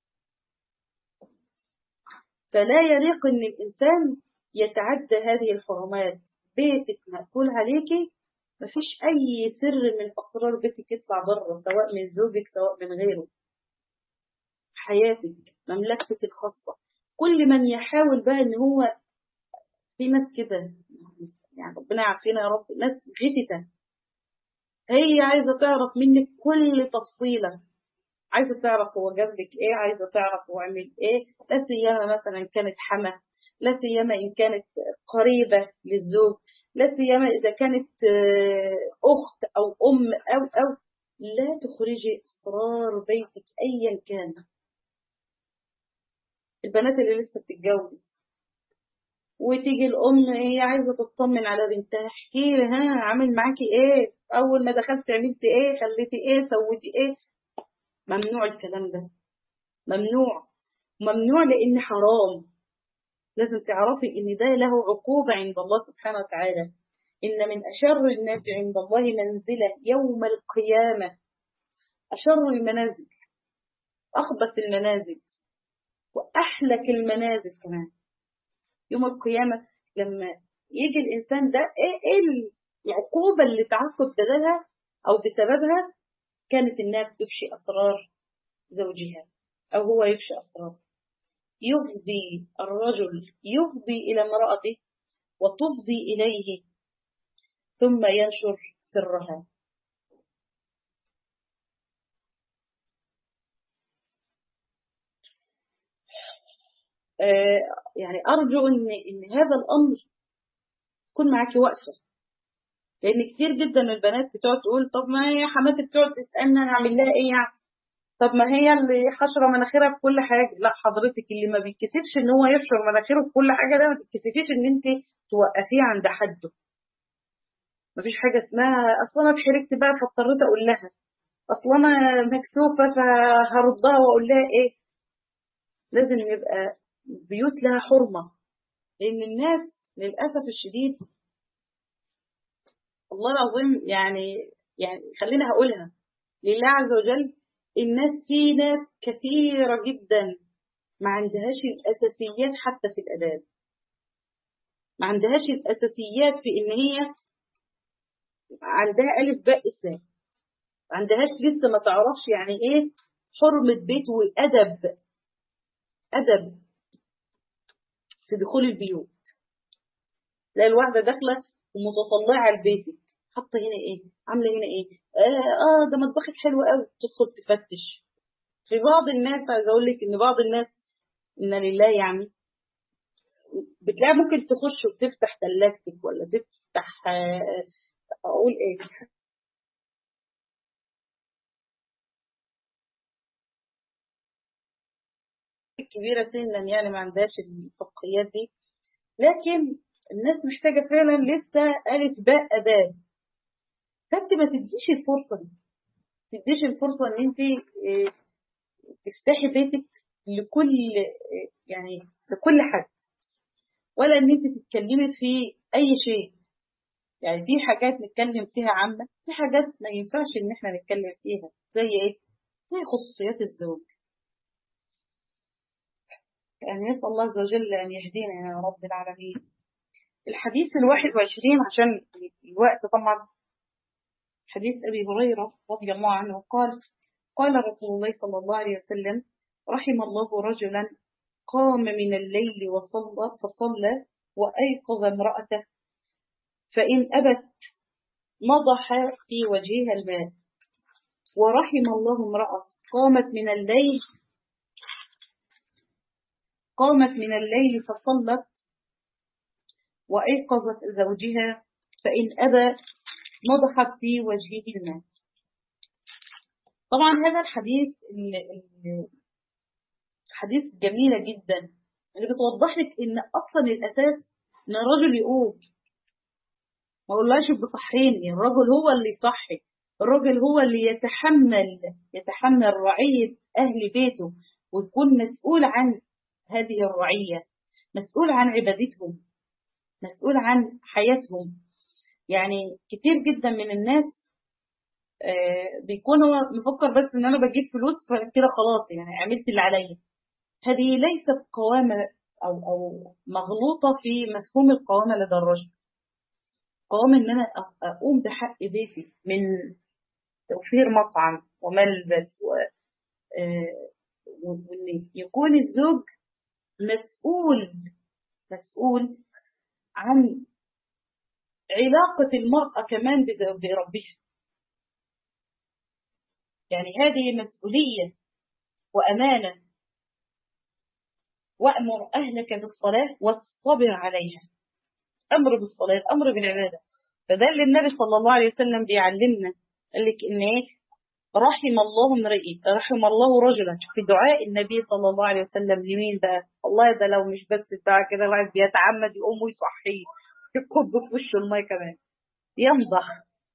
فلا يليق أن الإنسان يتعدى هذه الحرمات بيتك مقفول عليكي مفيش أي سر من أسرار بيتك يطلع بره سواء من زوجك سواء من غيره حياتك مملكتك الخاصة كل من يحاول بقى ان هو في ناس كده يعني ربنا يعافينا يا رب ناس غتتة هي عايزة تعرف منك كل تفصيلة عايزة تعرف هو جاب لك ايه عايزة تعرف هو عمل ايه لا سيما مثلا كانت حما لا سيما ان كانت قريبة للزوج لا سيما اذا كانت اخت او ام او او لا تخرجي اسرار بيتك ايا كان البنات اللي لسه بتتجوز وتيجي الام هي عايزه تطمن على بنتها احكي لي ها عامل معاكي ايه اول ما دخلت عملت ايه خليتي ايه سويتي ايه ممنوع الكلام ده ممنوع ممنوع لان حرام لازم تعرفي ان ده له عقوبه عند الله سبحانه وتعالى ان من اشر الناس عند الله منزله يوم القيامه اشر المنازل اخبث المنازل واحلك المنازل كمان يوم القيامة لما يجي الإنسان ده إيه, إيه العقوبة اللي تعاقب بدلها أو بسببها كانت إنها بتفشي أسرار زوجها أو هو يفشي أسرار يفضي الرجل يفضي إلى امرأته وتفضي إليه ثم ينشر سرها آه يعني أرجو إن إن هذا الأمر يكون معاكي واقفة لأن كتير جدا من البنات بتقعد تقول طب ما هي حماتي بتقعد تسألني أنا أعمل لها إيه يعني طب ما هي اللي حشرة مناخيرها في كل حاجة لا حضرتك اللي ما بيتكسفش إن هو يحشر مناخيره في كل حاجة ده ما تتكسفيش إن أنت توقفيه عند حده مفيش حاجة اسمها أصل أنا اتحركت بقى فاضطريت أقول لها أصل أنا مكسوفة فهردها وأقول لها إيه لازم يبقى بيوت لها حرمة لأن الناس للأسف الشديد الله العظيم يعني يعني خلينا هقولها لله عز وجل الناس في ناس كثيرة جدا ما عندهاش الأساسيات حتى في الأداب ما عندهاش الأساسيات في إن هي عندها ألف باء إسلام ما عندهاش لسه ما تعرفش يعني إيه حرمة بيت وأدب أدب في دخول البيوت تلاقي الواحدة داخلة ومتطلعة لبيتك حاطه هنا ايه عامله هنا ايه اه, آه ده مطبخك حلو قوي تدخل تفتش في بعض الناس عايزه اقول لك ان بعض الناس ان لله يعني بتلاقي ممكن تخش وتفتح ثلاجتك ولا تفتح آه اقول ايه كبيرة سنا يعني ما عندهاش الفقهيات دي لكن الناس محتاجة فعلا لسه ألف باء أداة فأنت ما تديش الفرصة دي ما تديش الفرصة إن أنت تفتحي بيتك لكل يعني لكل حد ولا إن أنت تتكلمي في أي شيء يعني في حاجات نتكلم فيها عامة في حاجات ما ينفعش إن إحنا نتكلم فيها زي إيه؟ زي خصوصيات الزوج يعني نسأل الله عز وجل أن يهدينا يا رب العالمين الحديث الواحد وعشرين عشان الوقت طبعا حديث أبي هريرة رضي الله عنه قال قال رسول الله صلى الله عليه وسلم رحم الله رجلا قام من الليل وصلى فصلى وأيقظ امرأته فإن أبت نضح في وجهها الماء ورحم الله امرأة قامت من الليل قامت من الليل فصلت وأيقظت زوجها فإن أبى نضحت في وجهه الماء طبعا هذا الحديث حديث جميلة جدا اللي بتوضح لك ان اصلا الاساس ان الرجل يقوم ما اقولهاش بصحيني الرجل هو اللي يصحي الرجل هو اللي يتحمل يتحمل رعية اهل بيته ويكون مسؤول عن هذه الرعية مسؤول عن عبادتهم مسؤول عن حياتهم يعني كتير جدا من الناس بيكون هو مفكر بس ان انا بجيب فلوس فكده خلاص يعني عملت اللي عليا هذه ليست قوامة او او مغلوطة في مفهوم القوامة لدى الرجل قوامة ان انا اقوم بحق بيتي من توفير مطعم وملبس و وان يكون الزوج مسؤول مسؤول عن علاقة المرأة كمان بربها يعني هذه مسؤولية وأمانة وأمر أهلك بالصلاة واصطبر عليها أمر بالصلاة أمر بالعبادة فده اللي النبي صلى الله عليه وسلم بيعلمنا قال لك إن إيه رحم الله امرئ رحم الله رجلا في دعاء النبي صلى الله عليه وسلم لمين بقى والله ده لو مش بس بتاع كده واحد بيتعمد يقوم ويصحيه يكب في وشه الماء كمان ينضح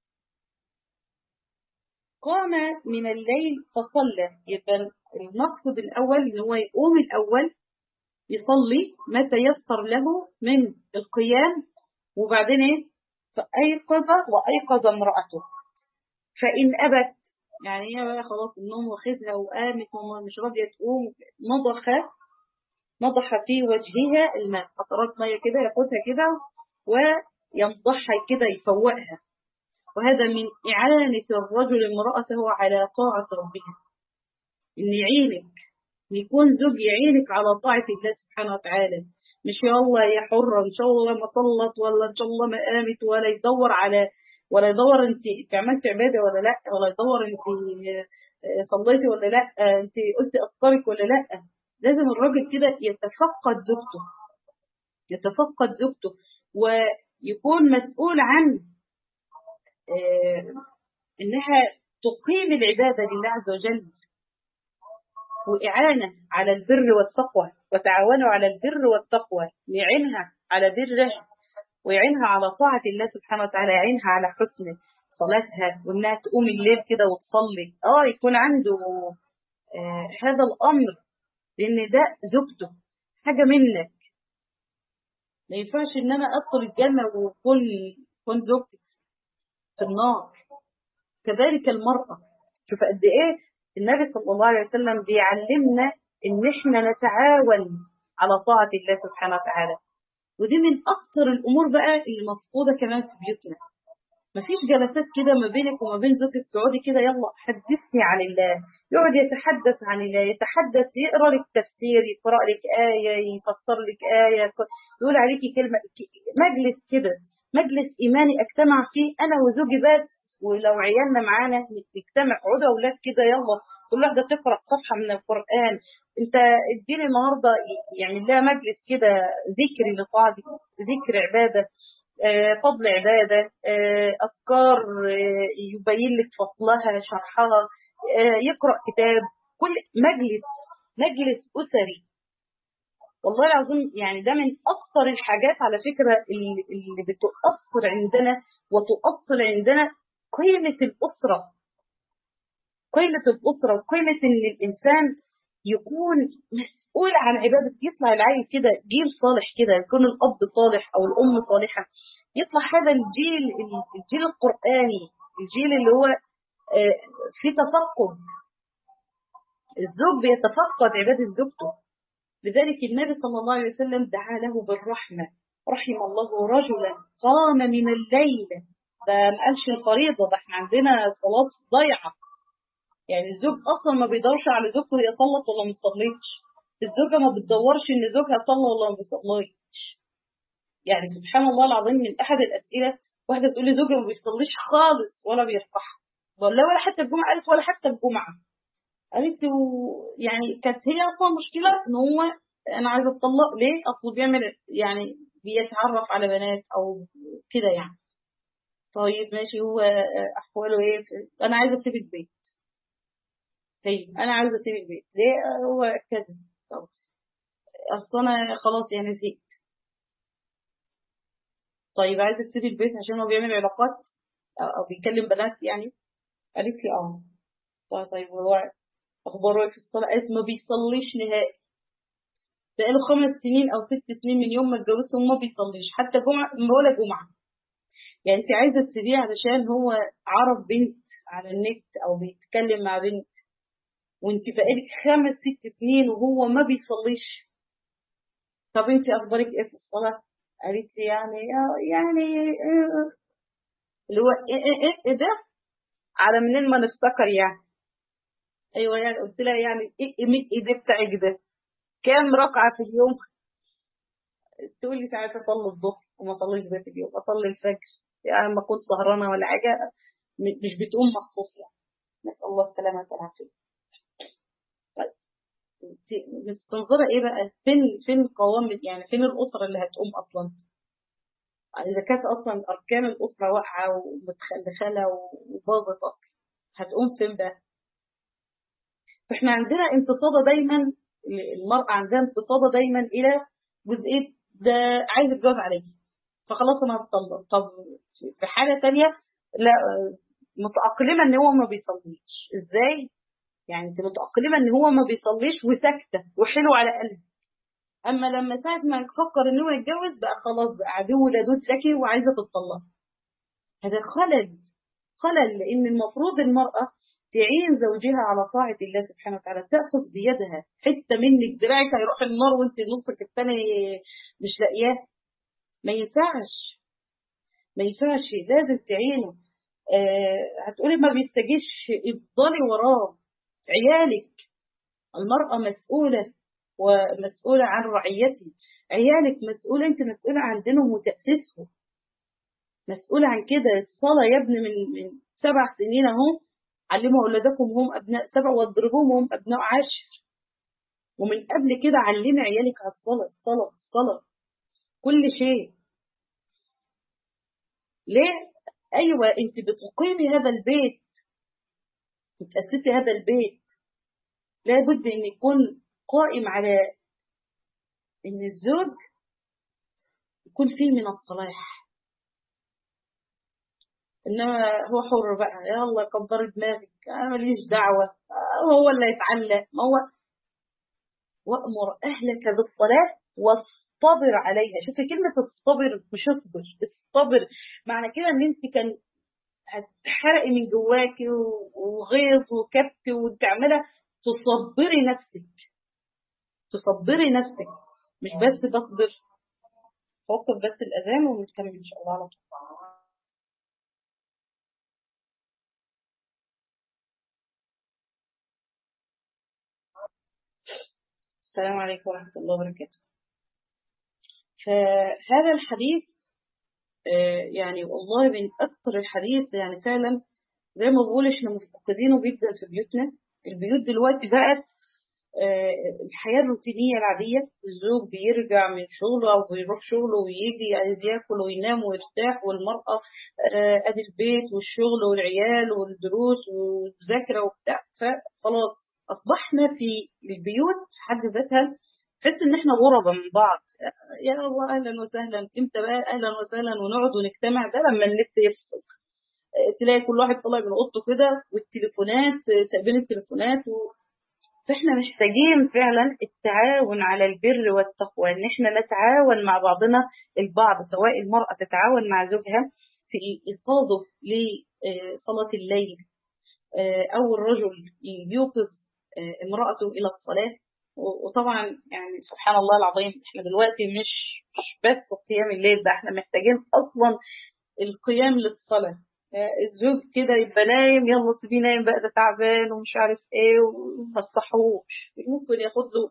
قام من الليل فصلى يبقى المقصد الأول إن هو يقوم الأول يصلي ما تيسر له من القيام وبعدين ايه فأيقظ وأيقظ امرأته فإن أبت يعني هي بقى خلاص النوم واخدها وقامت ومش راضية تقوم نضخ نضح في وجهها الماء قطرات مية كده ياخدها كده وينضحها كده يفوقها وهذا من إعانة الرجل امرأته على طاعة ربها إن يعينك إن يكون زوج يعينك على طاعة الله سبحانه وتعالى مش يا الله يا حرة إن شاء الله ما صلت ولا إن شاء الله ما قامت ولا يدور على ولا يدور انت عملت عباده ولا لا ولا يدور انت صليتي ولا لا انت قلت افكارك ولا لا لازم الراجل كده يتفقد زوجته يتفقد زوجته ويكون مسؤول عن انها تقيم العباده لله عز وجل وإعانة على البر والتقوى وتعاونوا على البر والتقوى يعينها على بره ويعينها على طاعة الله سبحانه وتعالى يعينها على حسن صلاتها وإنها تقوم الليل كده وتصلي آه يكون عنده آه هذا الأمر لأن ده زوجته حاجة منك ما ينفعش إن أنا أدخل الجنة وكون كون زوجتي في النار كذلك المرأة شوف قد إيه النبي صلى الله عليه وسلم بيعلمنا إن إحنا نتعاون على طاعة الله سبحانه وتعالى ودي من أكثر الأمور بقى اللي مفقودة كمان في بيوتنا مفيش جلسات كده ما بينك وما بين زوجك تقعدي كده يلا حدثني عن الله يقعد يتحدث عن الله يتحدث يقرا لك تفسير يقرا لك آية يفسر لك آية يقول عليكي كلمة مجلس كده مجلس إيماني أجتمع فيه أنا وزوجي بس ولو عيالنا معانا نجتمع عودة أولاد كده يلا كل واحدة تقرأ صفحة من القرآن انت اديني النهاردة يعني لها مجلس كده ذكر لطاعتك ذكر عبادة فضل عبادة أفكار يبين لك فضلها شرحها يقرأ كتاب كل مجلس مجلس أسري والله العظيم يعني ده من أكثر الحاجات على فكرة اللي بتؤثر عندنا وتؤثر عندنا قيمة الأسرة قيمة الأسرة وقيمة إن الإنسان يكون مسؤول عن عبادة يطلع العيل كده جيل صالح كده يكون الأب صالح أو الأم صالحة يطلع هذا الجيل الجيل القرآني الجيل اللي هو في تفقد الزوج بيتفقد عبادة زوجته لذلك النبي صلى الله عليه وسلم دعا له بالرحمة رحم الله رجلا قام من الليل ده ما قالش الفريضة ده احنا عندنا صلاة ضيعة يعني الزوج اصلا ما بيدورش على زوجته هي صلت ولا ما صليتش الزوجه ما بتدورش ان زوجها صلى ولا ما بيصليش يعني سبحان الله العظيم من احد الاسئله واحده تقول لي زوجي ما بيصليش خالص ولا بيرفع ولا ولا حتى الجمعه قالت ولا حتى الجمعه قالت له يعني كانت هي اصلا مشكله ان هو انا عايزه اتطلق ليه اصله بيعمل يعني بيتعرف على بنات او كده يعني طيب ماشي هو احواله ايه انا عايزه اسيب البيت طيب انا عاوزه اسيب البيت ليه هو كذا طب اصل انا خلاص يعني زهقت طيب عايزه تسيبي البيت عشان هو بيعمل علاقات او بيكلم بنات يعني قالت لي اه طيب طيب هو اخباره في الصلاه قالت ما بيصليش نهائي بقاله خمس سنين او ست سنين من يوم ما اتجوزت وما بيصليش حتى جمعه ولا جمعه يعني انت عايزه تسيبيه علشان هو عرف بنت على النت او بيتكلم مع بنت وانت بقالك خمس ست سنين وهو ما بيصليش طب انت اخبارك ايه في الصلاه قالت لي يعني يعني اللي هو ايه ايه ايه, إيه ده على منين ما نفتكر يعني ايوه يعني قلت لها يعني ايه ايه ايه ده بتاعك ده كام ركعه في اليوم تقول لي ساعات اصلي الظهر وما اصليش بقيه اليوم اصلي الفجر يعني لما اكون سهرانه ولا حاجه مش بتقوم مخصوص يعني نسال الله السلامه والعافيه مستنظرة ايه بقى فين فين قوام يعني فين الأسرة اللي هتقوم أصلا إذا كانت أصلا أركان الأسرة واقعة ومتخلخلة وباظت أصلا هتقوم فين بقى فإحنا عندنا انتصابة دايما المرأة عندها انتصابة دايما إلى جزئية ده عايز اتجوز عليكي فخلاص أنا هتطلق طب في حالة تانية لا متأقلمة إن هو ما بيصليش إزاي؟ يعني انت متأقلمة ان هو ما بيصليش وساكتة وحلو على قلبك اما لما ساعة ما يفكر ان هو يتجوز بقى خلاص بقى عدو لدود لك وعايزة تتطلق هذا خلل خلل لان المفروض المرأة تعين زوجها على طاعة الله سبحانه وتعالى تأخذ بيدها حتة منك دراعك هيروح النار وانت نصك الثاني مش لاقياه ما ينفعش ما ينفعش لازم تعينه آه هتقولي ما بيستجيش افضلي وراه عيالك المرأة مسؤولة ومسؤولة عن رعيته عيالك مسؤولة انت مسؤولة عن دينهم وتأسيسهم مسؤولة عن كده الصلاة يا ابني من, من سبع سنين اهو علموا أولادكم هم أبناء سبع واضربوهم هم أبناء عشر ومن قبل كده علمي عيالك على الصلاة الصلاة الصلاة كل شيء ليه؟ أيوة أنت بتقيمي هذا البيت بتأسسي هذا البيت لابد أن يكون قائم على أن الزوج يكون فيه من الصلاح إنما هو حر بقى يلا كبر دماغك أنا ماليش دعوة هو اللي يتعلق ما هو وأمر أهلك بالصلاة واصطبر عليها شوفي كلمة الصبر مش اصبر الصبر معنى كده إن أنت كان هتحرقي من جواكي وغيظ وكبت وتعملها تصبري نفسك تصبري نفسك مش بس بصبر فوقف بس الأذان ونكمل إن شاء الله على طول السلام عليكم ورحمة الله وبركاته فهذا الحديث آه، يعني والله من أكثر الحديث يعني فعلا زي ما بقول احنا مفتقدينه جدا في بيوتنا البيوت دلوقتي بقت آه، الحياة الروتينية العادية الزوج بيرجع من شغله أو بيروح شغله ويجي عايز ياكل وينام ويرتاح والمرأة آه، أدي البيت والشغل والعيال والدروس والمذاكرة وبتاع فخلاص أصبحنا في البيوت في حد ذاتها تحس إن إحنا غربة من بعض آه، يا الله أهلا وسهلا إمتى بقى أهلا وسهلا ونقعد ونجتمع ده لما النت يفصل آه، تلاقي كل واحد طالع من اوضته كده والتليفونات آه، سايبين التليفونات و... فاحنا محتاجين فعلا التعاون على البر والتقوى ان احنا نتعاون مع بعضنا البعض سواء المرأة تتعاون مع زوجها في ايقاظه لصلاة الليل آه، او الرجل يوقظ آه، امرأته الى الصلاة و- وطبعا يعني سبحان الله العظيم احنا دلوقتي مش مش بس قيام الليل ده احنا محتاجين اصلا القيام للصلاة آه، الزوج كده يبقى نايم يلا تبي نايم بقى ده تعبان ومش عارف ايه وما تصحوش ممكن ياخد له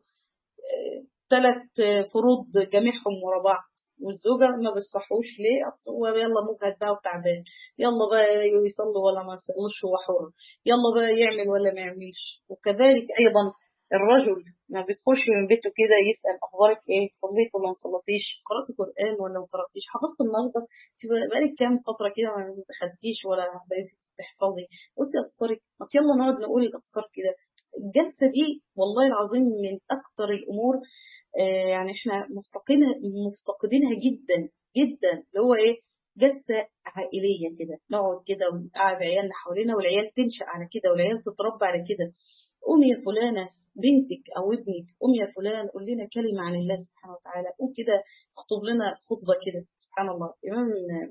ثلاث فروض جامعهم ورا بعض والزوجة ما بتصحوش ليه أصل هو يلا مجهد بقى وتعبان يلا بقى يصلي ولا ما يصليش هو حر يلا بقى يعمل ولا ما يعملش وكذلك أيضا الرجل ما بيخش من بيته كده يسأل أخبارك إيه صليت ولا ما صليتيش قرأت قرآن ولا ما قرأتيش حفظت النهاردة تبقى بقالك كام فترة كده ما دخلتيش ولا بقيتي تحفظي قلت أذكارك ما يلا نقعد نقول الأذكار كده الجلسة دي والله العظيم من أكتر الأمور آه، يعني احنا مفتقدينها مفتقدينها جدا جدا اللي هو ايه جلسة عائلية كده نقعد كده ونقعد عيالنا حوالينا والعيال تنشأ على كده والعيال تتربى على كده قومي يا فلانة بنتك أو ابنك قومي يا فلان قول لنا كلمة عن الله سبحانه وتعالى قوم كده اخطب لنا خطبة كده سبحان الله إمام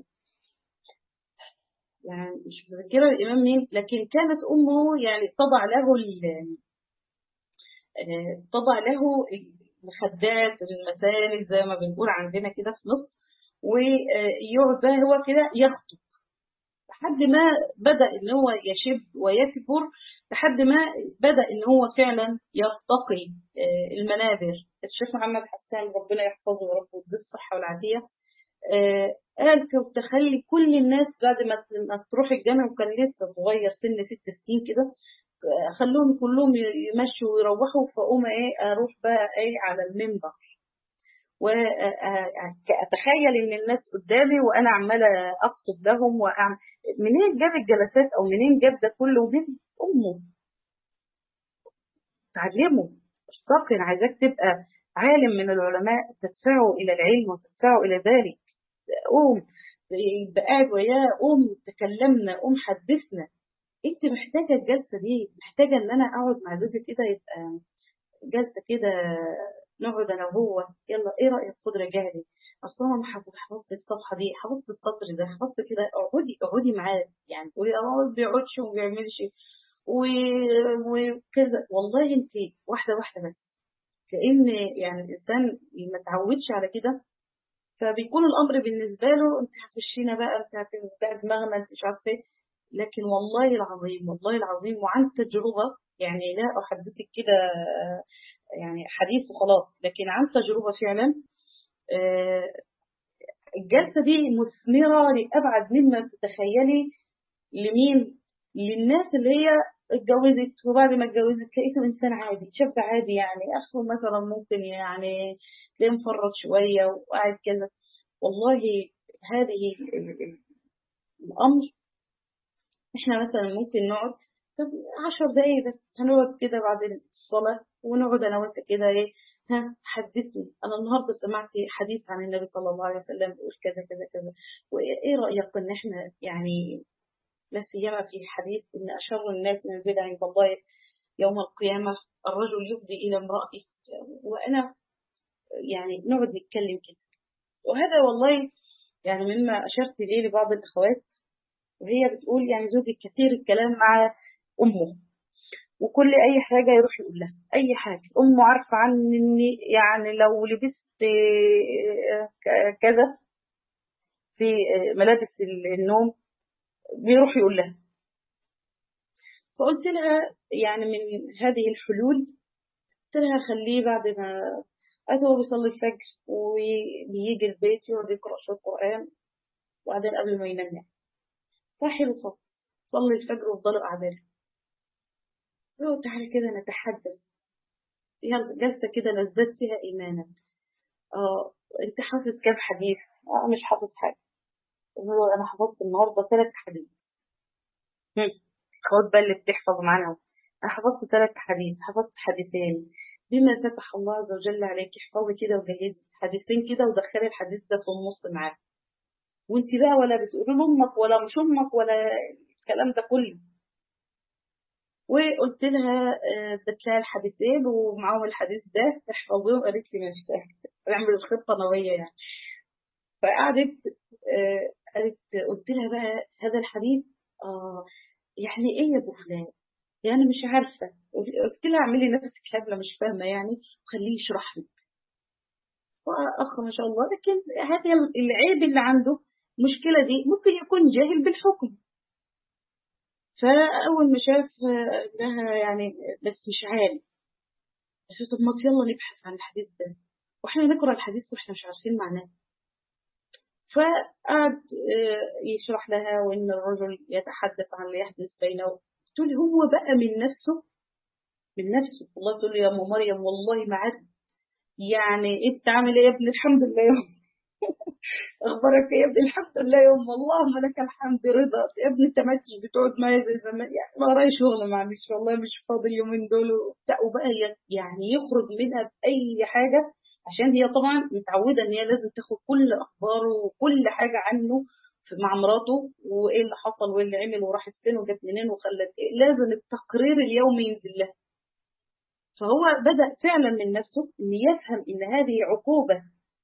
يعني مش متذكرة الإمام مين لكن كانت أمه يعني تضع له ال- آه، تضع له المخدات المساند زي ما بنقول عندنا كده في مصر ويقعد بقى هو كده يخطب لحد ما بدأ ان هو يشب ويكبر لحد ما بدأ ان هو فعلا يرتقي آه، المنابر الشيخ محمد حسان ربنا يحفظه ورب ويديه الصحة والعافية آه، قال كنت تخلي كل الناس بعد ما ما تروح الجامع وكان لسه صغير سن ست سنين كده آه، خلوهم كلهم يمشوا ويروحوا فأقوم ايه اروح بقى ايه على المنبر وأتخيل إن الناس قدامي وأنا عمالة أخطب لهم وأعمل منين جاب الجلسات أو منين جاب ده كله من أمه تعلمه اشتاق عايزاك تبقى عالم من العلماء تدفعه إلى العلم وتدفعه إلى ذلك قوم يبقى قاعد وياه قوم تكلمنا قوم حدثنا انت محتاجة الجلسة دي محتاجة ان انا اقعد مع زوجي كده يبقى جلسة كده نقعد انا وهو يلا ايه رأيك خد راجع لي اصلا انا حفظت حفظت الصفحة دي حفظت السطر ده حفظت كده اقعدي اقعدي معاه يعني تقولي اه ما بيقعدش وما بيعملش و- وكذا والله انت واحدة واحدة بس كأن يعني الانسان ما تعودش على كده فبيكون الامر بالنسبه له انت هتخشينا بقى انت هتبقى دماغنا انت مش عارفه ايه لكن والله العظيم والله العظيم وعن تجربه يعني لا احدثك كده آه، يعني حديث وخلاص لكن عن تجربه فعلا آه، الجلسه دي مثمره لابعد مما تتخيلي لمين للناس اللي هي اتجوزت وبعد ما اتجوزت لقيته انسان عادي شاب عادي يعني اخره مثلا ممكن يعني تلاقيه مفرط شويه وقاعد كذا والله هذه ال- ال- الامر احنا مثلا ممكن نقعد طب عشر دقايق بس هنقعد كده بعد الصلاة ونقعد أنا وأنت كده إيه ها حدثني أنا النهاردة سمعت حديث عن النبي صلى الله عليه وسلم بيقول كذا كذا كذا وإيه رأيك إن إحنا يعني لا سيما في الحديث إن أشر الناس منزلة عند الله يوم القيامة الرجل يفضي إلى امرأته وأنا يعني نقعد نتكلم كده وهذا والله يعني مما أشرت إليه لبعض الأخوات وهي بتقول يعني زوجي كثير الكلام مع أمه وكل أي حاجة يروح يقول لها أي حاجة أمه عارفة عني يعني لو لبست آه، ك- كذا في آه، ملابس النوم بيروح يقول لها فقلت لها يعني من هذه الحلول قلت لها خليه بعد ما قالت هو بيصلي الفجر وبيجي البيت يقعد يقرأ شوية قرآن وبعدين قبل ما ينام يعني فحلو خالص صلي الفجر وافضلوا قاعدين قلت تعالي كده نتحدث يلا جلسة كده نزداد فيها إيمانا اه انت حافظ كام حديث؟ اه مش حافظ حاجة هو انا حفظت النهارده ثلاث حديث خد بقى اللي بتحفظ معانا انا حفظت ثلاث حديث حفظت حديثين بما فتح الله عز وجل عليك احفظي كده وجهزي حديثين كده ودخلي الحديث ده في النص معاك وانت بقى ولا بتقولي لامك ولا مش امك ولا الكلام ده كله وقلت لها اديت لها الحديثين ومعاهم الحديث ده احفظيهم قالت لي مش سهل نعمل الخطه نويه يعني فقعدت قالت قلت لها بقى هذا الحديث آه يعني ايه يا ابو فلان يعني مش عارفه قلت لها اعملي نفسك هبله مش فاهمه يعني وخليه يشرح لك واخ ما شاء الله لكن هذا العيب اللي عنده المشكله دي ممكن يكون جاهل بالحكم فاول ما شاف لها يعني بس مش عارف قلت طب ما يلا نبحث عن الحديث ده واحنا نقرا الحديث واحنا مش عارفين معناه فقعد يشرح لها وان الرجل يتحدث عن اللي يحدث بينه تقول هو بقى من نفسه من نفسه والله تقول يا ام مريم والله ما عاد يعني ايه بتعمل ايه يا ابني الحمد لله يا ام اخبارك ايه يا ابني الحمد لله يا ام اللهم لك الحمد رضا يا ابني انت ما انتش بتقعد معايا زي زمان يعني ما ورايا شغل معلش والله مش فاضي اليومين دول وبتاع وبقى يعني يخرج منها باي حاجه عشان هي طبعا متعودة ان هي لازم تاخد كل اخباره وكل حاجة عنه مع مراته وايه اللي حصل وايه اللي عمل وراحت فين وجت منين وخلت ايه لازم التقرير اليومي ينزل لها فهو بدأ فعلا من نفسه ان يفهم ان هذه عقوبة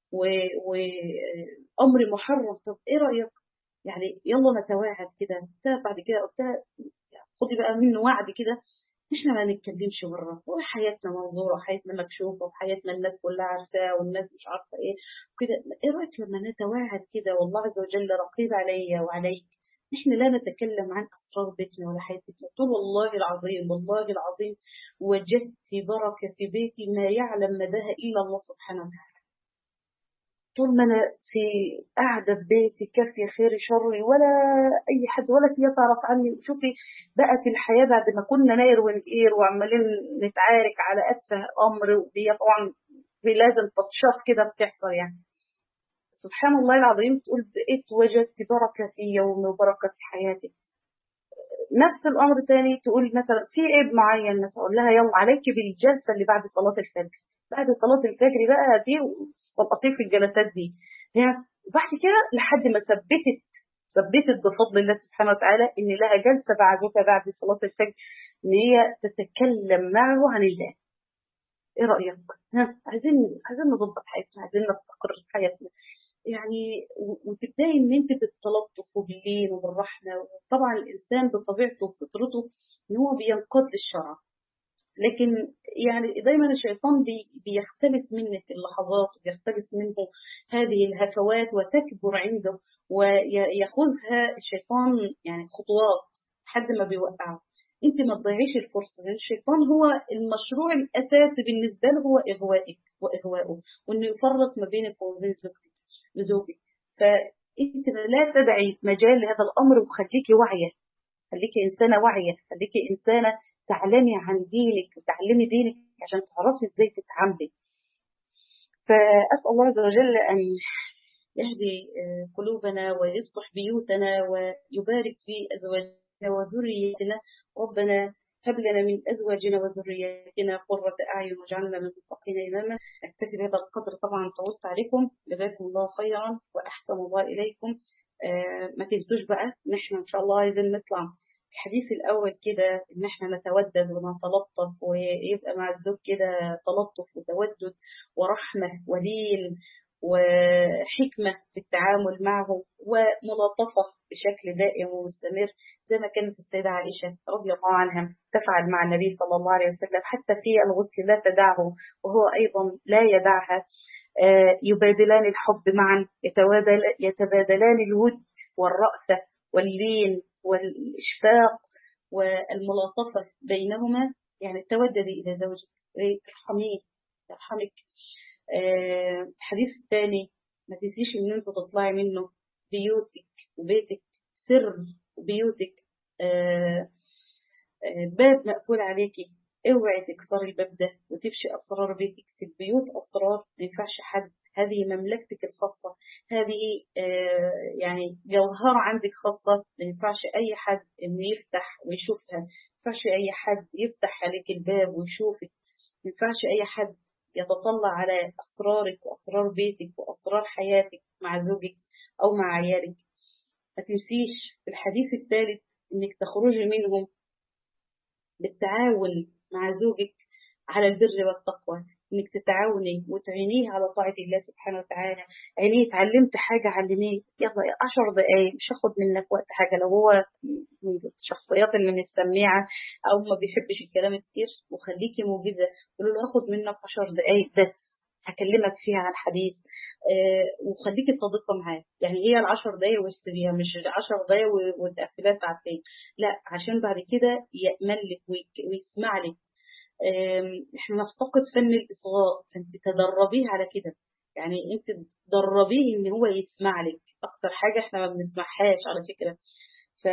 وامر محرم طب ايه رأيك يعني يلا نتواعد كده بعد كده قلتها خدي بقى منه وعد كده احنا ما نتكلمش بره وحياتنا منظوره وحياتنا مكشوفه وحياتنا الناس كلها عارفاها والناس مش عارفه ايه وكده ايه رايك لما نتواعد كده والله عز وجل رقيب عليا وعليك احنا لا نتكلم عن اسرار بيتنا ولا حياه بيتنا قلت والله العظيم والله العظيم وجدت بركه في بيتي ما يعلم مداها الا الله سبحانه وتعالى طول ما انا في قاعده في بيتي كافيه خيري شري ولا اي حد ولا هي تعرف عني شوفي بقت الحياه بعد ما كنا ناير ونقير وعمالين نتعارك على اتفه امر ودي طبعا لازم تطشاف كده بتحصل يعني سبحان الله العظيم تقول بقيت وجدت بركه في يومي وبركه في حياتي نفس الامر تاني تقول مثلا في عيب معين مثلا اقول لها يلا عليك بالجلسه اللي بعد صلاه الفجر بعد صلاه الفجر بقى دي سقطي في الجلسات دي وبعد كده لحد ما ثبتت ثبتت بفضل الله سبحانه وتعالى ان لها جلسه بعدها بعد صلاه الفجر ان هي تتكلم معه عن الله ايه رايك ها عايزين عايزين نظبط حياتنا عايزين نستقر في حياتنا يعني وتبداي ان انت بالتلطف وباللين وبالرحمه وطبعا الانسان بطبيعته وفطرته ان هو بينقض الشرع لكن يعني دايما الشيطان بي بيختلف منك اللحظات وبيختلف منه هذه الهفوات وتكبر عنده وياخذها الشيطان يعني خطوات لحد ما بيوقعه انت ما تضيعيش الفرصه لان الشيطان هو المشروع الاساسي بالنسبه له هو اغوائك واغواءه وانه يفرق ما بينك وبين زوجتك بزوجك فانت لا تدعي مجال لهذا الامر وخليكي واعيه خليكي انسانه واعيه خليكي انسانه تعلمي عن دينك وتعلمي دينك عشان تعرفي ازاي تتعاملي فاسال الله عز وجل ان يهدي قلوبنا ويصلح بيوتنا ويبارك في ازواجنا وذريتنا ربنا هب لنا من ازواجنا وذرياتنا قرة اعين واجعلنا من المتقين اماما اكتفي بهذا القدر طبعا طولت عليكم جزاكم الله خيرا واحسن الله اليكم آه ما تنسوش بقى ان احنا ان شاء الله عايزين نطلع الحديث الأول كده إن إحنا نتودد ونتلطف ويبقى مع الزوج كده تلطف وتودد ورحمة ولين وحكمة في التعامل معه وملاطفة بشكل دائم ومستمر زي ما كانت السيدة عائشة رضي الله عنها تفعل مع النبي صلى الله عليه وسلم حتى في الغسل لا تدعه وهو أيضا لا يدعها يبادلان الحب معا يتبادلان الود والرأفة واللين والإشفاق والملاطفة بينهما يعني توددي إلى زوجك ارحميه يرحمك آه، الحديث الثاني ما تنسيش ان انت تطلعي منه بيوتك وبيتك سر بيوتك آه، آه، باب مقفول عليكي اوعي تكسري الباب ده وتفشي اسرار بيتك في البيوت اسرار ما ينفعش حد هذه مملكتك الخاصة هذه آه، يعني جوهرة عندك خاصة ما ينفعش أي حد إنه يفتح ويشوفها ما ينفعش أي حد يفتح عليك الباب ويشوفك ما ينفعش أي حد يتطلع على أسرارك وأسرار بيتك وأسرار حياتك مع زوجك أو مع عيالك ما تنسيش في الحديث الثالث إنك تخرجي منهم بالتعاون مع زوجك على البر والتقوى انك تتعاوني وتعينيه على طاعة الله سبحانه وتعالى عينيه اتعلمت حاجة علميه يلا عشر دقايق مش هاخد منك وقت حاجة لو هو من الشخصيات اللي مش سميعة او ما بيحبش الكلام كتير وخليكي موجزة قولوا له هاخد منك عشر دقايق بس هكلمك فيها عن حديث آه وخليكي صادقة معاه يعني هي العشر دقايق واسيبيها مش العشر دقايق وتقفلها ساعتين لا عشان بعد كده يأمن لك ويسمع لك احنا نفتقد فن الإصغاء فانت تدربيه على كده يعني انت تدربيه ان هو يسمع لك اكتر حاجة احنا ما بنسمعهاش على فكرة ف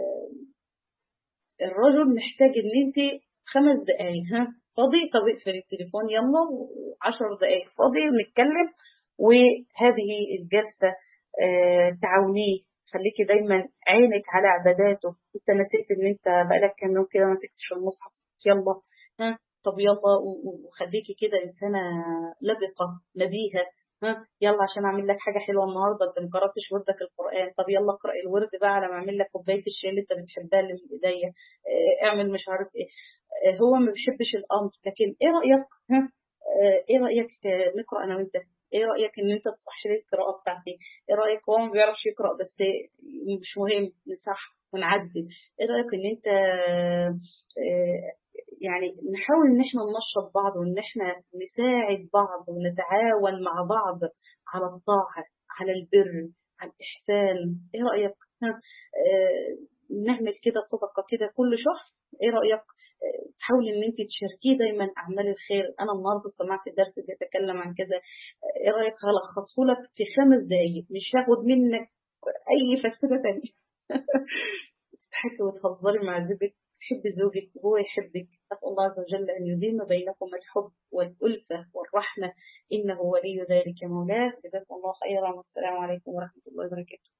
الرجل محتاج ان انت خمس دقايق ها فاضي طب اقفل التليفون يلا وعشر دقايق فاضي ونتكلم وهذه الجلسة اه تعاونيه خليكي دايما عينك على عباداته انت نسيت ان انت بقالك كام يوم كده ما مسكتش المصحف يلا ها طب يلا وخليكي كده انسانه لبقه نبيهه ها يلا عشان اعمل لك حاجه حلوه النهارده انت ما قراتش وردك القران طب يلا اقرا الورد بقى على ما اعمل لك كوبايه الشاي اللي انت بتحبها اللي من ايديا اه اعمل مش عارف ايه اه هو ما بيحبش الامر لكن ايه رايك ها اه ايه رايك نقرا انا وانت ايه رايك ان انت تصحي لي القراءه بتاعتي ايه رايك هو ما بيعرفش يقرا بس مش مهم نصح ونعدل ايه رايك ان انت يعني نحاول ان احنا ننشط بعض وان احنا نساعد بعض ونتعاون مع بعض على الطاعه على البر على الاحسان ايه رايك اه نعمل كده صدقه كده كل شهر ايه رايك تحاول ان انت تشاركيه دايما اعمال الخير انا النهارده سمعت الدرس بيتكلم عن كذا ايه رايك هلخصه لك في خمس دقائق مش هاخد منك اي فلسفه ثانيه تضحكي وتهزري مع زوجك تحب زوجك وهو يحبك أسأل الله عز وجل أن يديم بينكم الحب والألفة والرحمة إنه ولي ذلك مولاه جزاكم الله خيرا والسلام عليكم ورحمة الله وبركاته